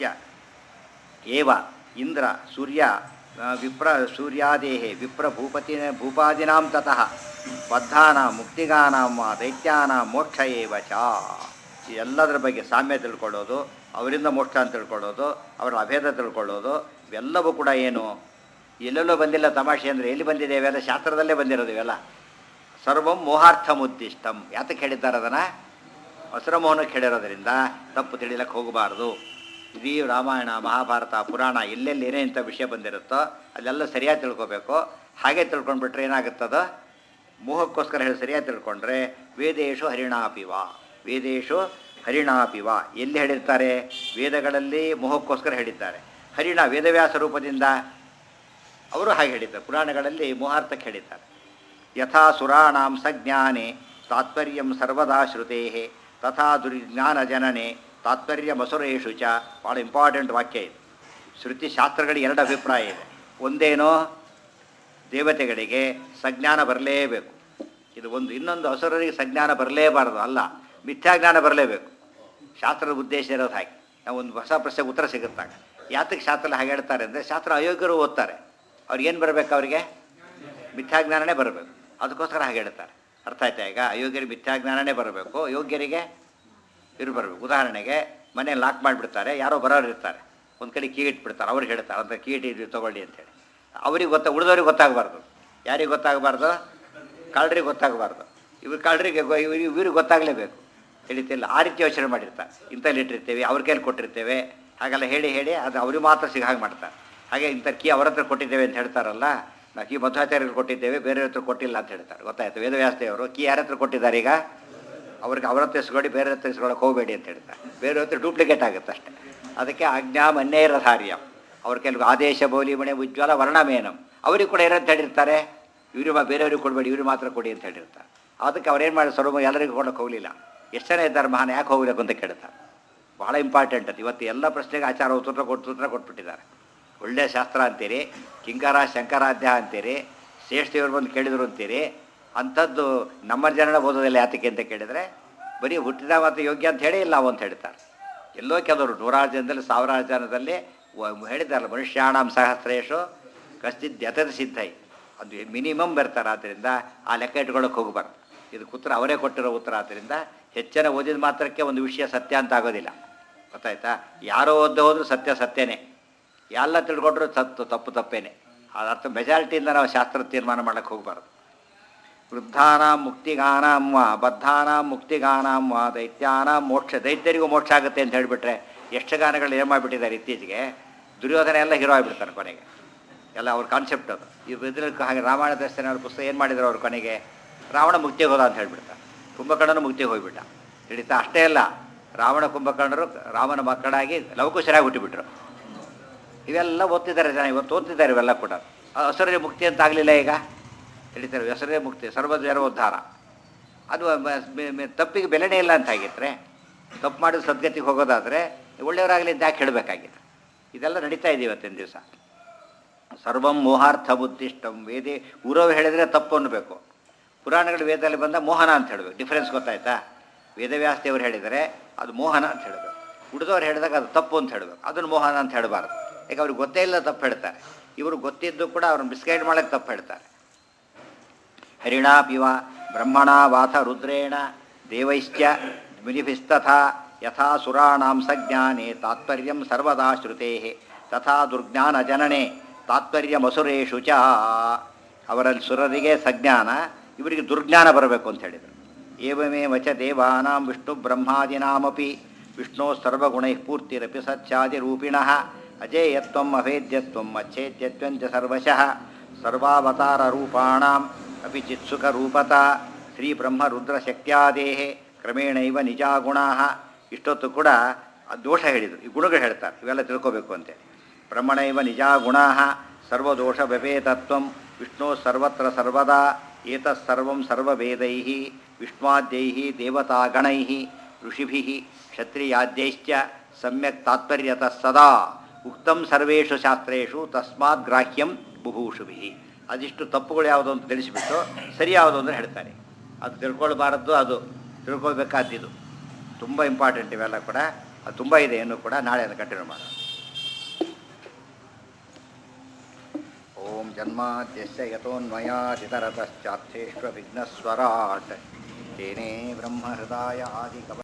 ಏವ ಇಂದ್ರ ಸೂರ್ಯ ಆ, ವಿಪ್ರ ಸೂರ್ಯಾದೇಹೆ ವಿಪ್ರ ಭೂಪತಿ ಭೂಪಾದಿನಾಂ ತತಃ ಬದ್ಧಾನಾಂ ಮುಕ್ತಿಗಾನಾಂ ವಾ ದೈತ್ಯಾನಾಂ ಮೋಕ್ಷ ಏವ ಚ ಈ ಎಲ್ಲದರ ಬಗ್ಗೆ ಸಾಮ್ಯ ತಿಳ್ಕೊಳ್ಳೋದು ಅವರಿಂದ ಮೋಕ್ಷ ಅಂತ ತಿಳ್ಕೊಳ್ಳೋದು ಅವರ ಅಭೇದ ತಿಳ್ಕೊಳ್ಳೋದು ಇವೆಲ್ಲವೂ ಕೂಡ ಏನು ಎಲ್ಲೆಲ್ಲೋ ಬಂದಿಲ್ಲ ತಮಾಷೆ ಅಂದರೆ ಎಲ್ಲಿ ಬಂದಿದೆ ಇವೆಲ್ಲ ಶಾಸ್ತ್ರದಲ್ಲೇ ಬಂದಿರೋದು ಇವೆಲ್ಲ ಸರ್ವಂ ಮೋಹಾರ್ಥ ಮುದ್ದಿಷ್ಟಂ ಯಾತಕ್ಕೆ ಹೇಳಿದ್ದಾರೆ ಅದನ್ನು ಹಸಿರ ಮೋಹನಕ್ಕೆ ಹೇಳಿರೋದ್ರಿಂದ ತಪ್ಪು ತಿಳಿಲಕ್ಕೆ ಹೋಗಬಾರ್ದು ಇಡೀ ರಾಮಾಯಣ ಮಹಾಭಾರತ ಪುರಾಣ ಎಲ್ಲೆಲ್ಲಿ ಏನೇ ಇಂಥ ವಿಷಯ ಬಂದಿರುತ್ತೋ ಅಲ್ಲೆಲ್ಲ ಸರಿಯಾಗಿ ತಿಳ್ಕೊಬೇಕು ಹಾಗೆ ತಿಳ್ಕೊಂಡ್ಬಿಟ್ರೆ ಏನಾಗುತ್ತದ ಮೋಹಕ್ಕೋಸ್ಕರ ಹೇಳಿ ಸರಿಯಾಗಿ ತಿಳ್ಕೊಂಡ್ರೆ ವೇದೇಶು ಹರಿಣಾಪಿವ ವೇದೇಶು ಹರಿಣಾಪಿವ ಎಲ್ಲಿ ಹೇಳಿರ್ತಾರೆ ವೇದಗಳಲ್ಲಿ ಮೋಹಕ್ಕೋಸ್ಕರ ಹೇಳಿದ್ದಾರೆ ಹರಿಣ ವೇದವ್ಯಾಸ ರೂಪದಿಂದ ಅವರು ಹಾಗೆ ಹೇಳಿದ್ದಾರೆ ಪುರಾಣಗಳಲ್ಲಿ ಮೋಹಾರ್ಥಕ್ಕೆ ಹೇಳಿದ್ದಾರೆ ಯಥಾ ಸುರಾಣಾಂ ಸಜ್ಞಾನೆ ತಾತ್ಪರ್ಯಂ ಸರ್ವದಾ ಶ್ರುತೇ ತಥಾ ದುರ್ಜ್ಞಾನ ಜನನೆ ತಾತ್ಪರ್ಯ ಮಸುರೇಶು ಚ ಭಾಳ ಇಂಪಾರ್ಟೆಂಟ್ ವಾಕ್ಯ ಇದು ಶ್ರುತಿ ಶಾಸ್ತ್ರಗಳಿಗೆ ಎರಡು ಅಭಿಪ್ರಾಯ ಇದೆ ಒಂದೇನೋ ದೇವತೆಗಳಿಗೆ ಸಜ್ಞಾನ ಬರಲೇಬೇಕು ಇದು ಒಂದು ಇನ್ನೊಂದು ಹಸುರರಿಗೆ ಸಜ್ಞಾನ ಬರಲೇಬಾರದು ಅಲ್ಲ ಮಿಥ್ಯಾಜ್ಞಾನ ಬರಲೇಬೇಕು ಶಾಸ್ತ್ರದ ಉದ್ದೇಶ ಇರೋದು ಹಾಗೆ ನಾವು ಒಂದು ಹೊಸ ಪ್ರಶ್ನೆಗೆ ಉತ್ತರ ಸಿಗುತ್ತಾಗ ಯಾತಕ್ಕೆ ಶಾಸ್ತ್ರ ಹಾಗೆ ಹೇಳ್ತಾರೆ ಅಂದರೆ ಶಾಸ್ತ್ರ ಅಯೋಗ್ಯರು ಓದ್ತಾರೆ ಅವ್ರಿಗೆ ಏನು ಬರಬೇಕು ಅವರಿಗೆ ಮಿಥ್ಯಾಜ್ಞಾನನೇ ಬರಬೇಕು ಅದಕ್ಕೋಸ್ಕರ ಹಾಗೆ ಹೇಳ್ತಾರೆ ಅರ್ಥ ಆಯ್ತಾ ಈಗ ಅಯೋಗ್ಯರಿಗೆ ಮಿಥ್ಯಾಜ್ಞಾನನೇ ಬರಬೇಕು ಯೋಗ್ಯರಿಗೆ ಇರು ಬರಬೇಕು ಉದಾಹರಣೆಗೆ ಮನೆ ಲಾಕ್ ಮಾಡಿಬಿಡ್ತಾರೆ ಯಾರೋ ಬರೋರು ಇರ್ತಾರೆ ಒಂದು ಕಡೆ ಕೀ ಇಟ್ಬಿಡ್ತಾರೆ ಅವ್ರಿಗೆ ಹೇಳ್ತಾರೆ ಅಂತ ಕೀ ಇಟ್ಟು ತೊಗೊಳ್ಳಿ ಅಂತೇಳಿ ಅವ್ರಿಗೆ ಗೊತ್ತ ಉಳಿದವ್ರಿಗೆ ಗೊತ್ತಾಗಬಾರ್ದು ಯಾರಿಗೆ ಗೊತ್ತಾಗಬಾರ್ದು ಕಳ್ಳರಿಗೆ ಗೊತ್ತಾಗಬಾರ್ದು ಇವ್ರು ಕಳ್ಳರಿಗೆ ಗೊ- ಇವ್ರಿಗೆ ಇವ್ರಿಗೆ ಗೊತ್ತಾಗಲೇಬೇಕು ತಿಳಿತಿಲ್ಲ ಆ ರೀತಿ ಯೋಚನೆ ಮಾಡಿರ್ತಾರೆ ಇಂಥಲ್ಲಿ ಇಟ್ಟಿರ್ತೇವೆ ಅವ್ರ ಕೈಲಿ ಕೊಟ್ಟಿರ್ತೇವೆ ಹಾಗೆಲ್ಲ ಹೇಳಿ ಹೇಳಿ ಅದು ಅವ್ರಿಗೆ ಮಾತ್ರ ಸಿಗ ಹಾಗೆ ಮಾಡ್ತಾರೆ ಹಾಗೆ ಇಂಥ ಕೀ ಅವ್ರ ಹತ್ರ ಕೊಟ್ಟಿದ್ದೇವೆ ಅಂತ ಹೇಳ್ತಾರಲ್ಲ ನಾವು ಕೀ ಮಧ್ವಾಚಾರ್ಯರು ಕೊಟ್ಟಿದ್ದೇವೆ ಬೇರೆಯವ್ರ ಹತ್ರ ಕೊಟ್ಟಿಲ್ಲ ಅಂತ ಹೇಳ್ತಾರೆ ಗೊತ್ತಾಯ್ತು ವೇದವ್ಯಾಸದೇವರು ಕೀ ಯಾರ ಹತ್ರ ಕೊಟ್ಟಿದ್ದಾರೆ ಈಗ ಅವ್ರಿಗೆ ಅವ್ರ ಹತ್ರ ಇಸ್ಕೊಳ್ಳಿ ಬೇರೆ ಹತ್ರ ಇಸ್ಕೊಳ್ಳೋಕೆ ಹೋಗಬೇಡಿ ಅಂತ ಹೇಳ್ತಾರೆ ಬೇರೆ ಹತ್ರ ಡೂಪ್ಲಿಕೇಟ್ ಆಗುತ್ತೆ ಅಷ್ಟೇ ಅದಕ್ಕೆ ಆಜ್ಞಾ ಮನ್ನೇರಧಾರ್ಯಂ ಅವ್ರ ಕೆಲವು ಆದೇಶ ಬೋಲಿ ಮಣೆ ಉಜ್ವಲ ವರ್ಣಮೇನಂ ಅವ್ರಿಗೆ ಕೂಡ ಏನಂತ ಹೇಳಿರ್ತಾರೆ ಇವ್ರಿಗೆ ಮಾ- ಬೇರೆಯವ್ರಿಗೆ ಕೊಡಬೇಡಿ ಇವ್ರಿಗೆ ಮಾತ್ರ ಕೊಡಿ ಅಂತ ಹೇಳಿರ್ತಾರೆ ಅದಕ್ಕೆ ಅವ್ರೇನು ಮಾಡಿ ಸರ್ವ ಎಲ್ಲರಿಗೂ ಕೊಡೋಕೆ ಹೋಗಲಿಲ್ಲ ಎಷ್ಟು ಜನ ಇದ್ದಾರೆ ಮಹಾನ್ ಯಾಕೆ ಹೋಗ್ಬೇಕು ಅಂತ ಕೇಳ್ತಾರೆ ಭಾಳ ಇಂಪಾರ್ಟೆಂಟ್ ಅದು ಇವತ್ತು ಎಲ್ಲ ಪ್ರಶ್ನೆಗೆ ಆಚಾರ ಉತ್ತರ ಕೊಟ್ಟು ಉತ್ತರ ಕೊಟ್ಬಿಟ್ಟಿದ್ದಾರೆ ಒಳ್ಳೆಯ ಶಾಸ್ತ್ರ ಅಂತೀರಿ ಕಿಂಕರ ಶಂಕರಾಧ್ಯ ಅಂತೀರಿ ಶ್ರೇಷ್ಠದೇವರು ಬಂದು ಕೇಳಿದ್ರು ಅಂತೀರಿ ಅಂಥದ್ದು ನಮ್ಮ ಜನನ ಓದೋದಿಲ್ಲ ಯಾತಕ್ಕೆ ಅಂತ ಕೇಳಿದರೆ ಬರೀ ಹುಟ್ಟಿದ ಮತ್ತು ಯೋಗ್ಯ ಅಂತ ಹೇಳೇ ಇಲ್ಲ ಅವು ಅಂತ ಹೇಳ್ತಾರೆ ಎಲ್ಲೋ ಕೆಲವರು ನೂರಾರು ಜನದಲ್ಲಿ ಸಾವಿರಾರು ಜನದಲ್ಲಿ ವ- ಹೇಳಿದ್ದಾರಲ್ಲ ಮನುಷ್ಯಾಣಂ ಸಹಸ್ರೇಶು ಕಶ್ಚಿತ್ ಯಥದ ಸಿದ್ಧೈ ಅದು ಮಿನಿಮಮ್ ಬರ್ತಾರೆ ಆದ್ದರಿಂದ ಆ ಲೆಕ್ಕ ಇಟ್ಕೊಳ್ಳೋಕೆ ಹೋಗಬಾರ್ದು ಇದಕ್ಕೆ ಉತ್ತರ ಅವರೇ ಕೊಟ್ಟಿರೋ ಉತ್ತರ ಆದ್ದರಿಂದ ಹೆಚ್ಚಿನ ಓದಿದ ಮಾತ್ರಕ್ಕೆ ಒಂದು ವಿಷಯ ಸತ್ಯ ಅಂತ ಆಗೋದಿಲ್ಲ ಗೊತ್ತಾಯ್ತಾ ಯಾರೋ ಓದ್ದೆ ಹೋದ್ರೂ ಸತ್ಯ ಸತ್ಯನೇ ಎಲ್ಲ ತಿಳ್ಕೊಂಡ್ರು ತಪ್ಪು ತಪ್ಪು ತಪ್ಪೇನೆ ಅದರ್ಥ ಮೆಜಾರಿಟಿಯಿಂದ ನಾವು ಶಾಸ್ತ್ರ ತೀರ್ಮಾನ ಮಾಡಕ್ಕೆ ಹೋಗಬಾರ್ದು ವೃದ್ಧಾನಾಂ ಮುಕ್ತಿಗಾನಾಂ ವಾ ಬದ್ಧಾನಾಂ ಮುಕ್ತಿಗಾನಾಂ ವಾ ದೈತ್ಯಾನಾಂ ಮೋಕ್ಷ ದೈತ್ಯರಿಗೂ ಮೋಕ್ಷ ಆಗುತ್ತೆ ಅಂತ ಹೇಳಿಬಿಟ್ರೆ ಎಷ್ಟು ಗಾನಗಳು ಏನು ಮಾಡಿಬಿಟ್ಟಿದ್ದಾರೆ ಇತ್ತೀಚೆಗೆ ದುರ್ಯೋಧನ ಎಲ್ಲ ಹೀರೋ ಆಗಿಬಿಡ್ತಾನೆ ಕೊನೆಗೆ ಎಲ್ಲ ಅವ್ರ ಕಾನ್ಸೆಪ್ಟ್ ಅದು ಇವ್ ಇದ್ರಲ್ಲಿ ಹಾಗೆ ರಾಮಾಯಣ ದರ್ಶನ ಅವ್ರ ಪುಸ್ತಕ ಏನು ಮಾಡಿದ್ರು ಅವ್ರ ಕೊನೆಗೆ ರಾವಣ ಮುಕ್ತಿಗೆ ಹೋದ ಅಂತ ಹೇಳ್ಬಿಡ್ತಾರೆ ಕುಂಭಕರ್ಣನು ಮುಕ್ತಿಗೆ ಹೋಗ್ಬಿಟ್ಟ ಹಿಡಿತಾ ಅಷ್ಟೇ ಅಲ್ಲ ರಾವಣ ಕುಂಭಕರ್ಣರು ರಾಮನ ಮಕ್ಕಳಾಗಿ ಲವಕುಶರಾಗಿ ಹುಟ್ಟಿಬಿಟ್ರು ಇವೆಲ್ಲ ಓದ್ತಿದ್ದಾರೆ ಜನ ಇವತ್ತು ಓದ್ತಿದ್ದಾರೆ ಇವೆಲ್ಲ ಕೂಡ ಹಸರೇ ಮುಕ್ತಿ ಅಂತ ಆಗಲಿಲ್ಲ ಈಗ ಹೇಳ್ತಾರೆ ಹೆಸರೇ ಮುಕ್ತಿ ಸರ್ವಜರ ಉದ್ಧಾರ ಅದು ಮ- ಮೆ- ಮೆ- ತಪ್ಪಿಗೆ ಬೆಲೆನೇ ಇಲ್ಲ ಅಂತ ಆಗಿದ್ರೆ ತಪ್ಪು ಮಾಡಿದ ಸದ್ಗತಿಗೆ ಹೋಗೋದಾದರೆ ಒಳ್ಳೆಯವರಾಗಲಿ ಅಂತ ಯಾಕೆ ಹೇಳಬೇಕಾಗಿದೆ ಇದೆಲ್ಲ ನಡೀತಾ ಇದೆ ಇವತ್ತಿನ ದಿವಸ ಸರ್ವಂ ಮೋಹಾರ್ಥ ಬುದ್ಧಿಷ್ಟಂ ವೇದೇ ಊರವ್ ಹೇಳಿದರೆ ತಪ್ಪು ಅನ್ನಬೇಕು ಪುರಾಣಗಳು ವೇದದಲ್ಲಿ ಬಂದ ಮೋಹನ ಅಂತ ಹೇಳಬೇಕು ಡಿಫ್ರೆನ್ಸ್ ಗೊತ್ತಾಯ್ತಾ ವೇದವ್ಯಾಸದೇವರು ಹೇಳಿದರೆ ಅದು ಮೋಹನ ಅಂತ ಹೇಳಬೇಕು ಉಳಿದವ್ರು ಹೇಳಿದಾಗ ಅದು ತಪ್ಪು ಅಂತ ಹೇಳಬೇಕು ಅದನ್ನು ಮೋಹನ ಅಂತ ಹೇಳಬಾರ್ದು ಯಾಕೆ ಅವ್ರಿಗೆ ಗೊತ್ತೇ ಇಲ್ಲ ತಪ್ಪು ಹೇಳ್ತಾರೆ ಇವರು ಗೊತ್ತಿದ್ದು ಕೂಡ ಅವ್ರನ್ನ ಮಿಸ್ಗೈಡ್ ಮಾಡೋಕ್ಕೆ ತಪ್ಪು ಹೇಳ್ತಾರೆ ಹರಿಣಾಪಿವ ಬ್ರಹ್ಮಣ ವಾಥ ರುದ್ರೇಣ ದೇವೈಶ್ಚ ಮುನಿಭಿಸ್ತಥಾ ಯಥಾ ಸುರಾಣಾಂ ಸಜ್ಞಾನೆ ತಾತ್ಪರ್ಯಂ ಸರ್ವದಾ ಶ್ರುತೇ ತಥಾ ದುರ್ಜ್ಞಾನ ಜನನೆ ತಾತ್ಪರ್ಯಮಸುರೇಶು ಚ ಅವರಲ್ಲಿ ಸುರರಿಗೆ ಸಜ್ಞಾನ ಇವರಿಗೆ ದುರ್ಜ್ಞಾನ ಬರಬೇಕು ಅಂತ ಹೇಳಿದರು ಏವಮೇವ ಚ ದೇವಾನಾಂ ವಿಷ್ಣು ಬ್ರಹ್ಮಾದಿನಾಮಪಿ ವಿಷ್ಣೋ ಸರ್ವಗುಣೈಃ ಪೂರ್ತಿರಪಿ ಸತ್ಯಾದಿರೂಪಿಣಃ ಅಜೇಯತ್ವಂ ಅಭೇದ್ಯತ್ವಂ ಅಚ್ಛೇದ್ಯತ್ವಂಚ ಸರ್ವಶಃ ಸರ್ವಾವತಾರರೂಪಾಣಾಂ ಅಪಿ ಚಿತ್ಸುಖರೂಪತಾ ಶ್ರೀ ಬ್ರಹ್ಮ ರುದ್ರಶಕ್ತ್ಯಾದೇಹ ಕ್ರಮೇಣೈವ ನಿಜಾಗುಣಾ ಇಷ್ಟೊತ್ತು ಕೂಡ ಆ ದೋಷ ಹೇಳಿದರು ಈ ಗುಣಗಳು ಹೇಳ್ತಾರೆ ಇವೆಲ್ಲ ತಿಳ್ಕೋಬೇಕು ಅಂತೇಳಿ ಬ್ರಹ್ಮಣೈವ ನಿಜಾಗುಣಾ ಸರ್ವದೋಷ ವ್ಯಪೇತತ್ವಂ ವಿಷ್ಣು ಸರ್ವತ್ರ ಸರ್ವದಾ ಏತತ್ಸರ್ವಂ ಸರ್ವವೇದೈ ವಿಷ್ಣುವಾದ್ಯೈ ದೇವತಾಗಣೈ ಋಷಿಭಿ ಕ್ಷತ್ರಿಯಾದ್ಯೈಶ್ಚ ಸಮ್ಯಕ್ ತಾತ್ಪರ್ಯತಃ ಸದಾ ಉಕ್ತಂ ಸರ್ವೇಷು ಶಾಸ್ತ್ರೇಷು ತಸ್ಮಾತ್ ಗ್ರಾಹ್ಯಂ ಬುಭೂಷುಭಿ ಅದಿಷ್ಟು ತಪ್ಪುಗಳು ಯಾವುದು ಅಂತ ತಿಳಿಸಿಬಿಟ್ಟು ಸರಿ ಯಾವುದು ಅಂದರೆ ಹೇಳ್ತಾರೆ ಅದು ತಿಳ್ಕೊಳ್ಬಾರದ್ದು ಅದು ತಿಳ್ಕೊಳ್ಬೇಕಾದ್ದು ತುಂಬ ಇಂಪಾರ್ಟೆಂಟ್ ಇವೆಲ್ಲ ಕೂಡ ಅದು ತುಂಬ ಇದೆ ಇನ್ನೂ ಕೂಡ ನಾಳೆ ಅದನ್ನು ಕಂಟಿನ್ಯೂ ಮಾಡೋಣ ಓಂ ಜನ್ಮಾದ್ಯಸ್ಯ ಯಥೋನ್ಮಯಾದಿತರತಶ್ಚಾರ್ಥೇಶ್ವ ವಿಘ್ನಸ್ವರಾಟ್ ತೇನೇ ಬ್ರಹ್ಮಹೃದಾಯ ಆದಿ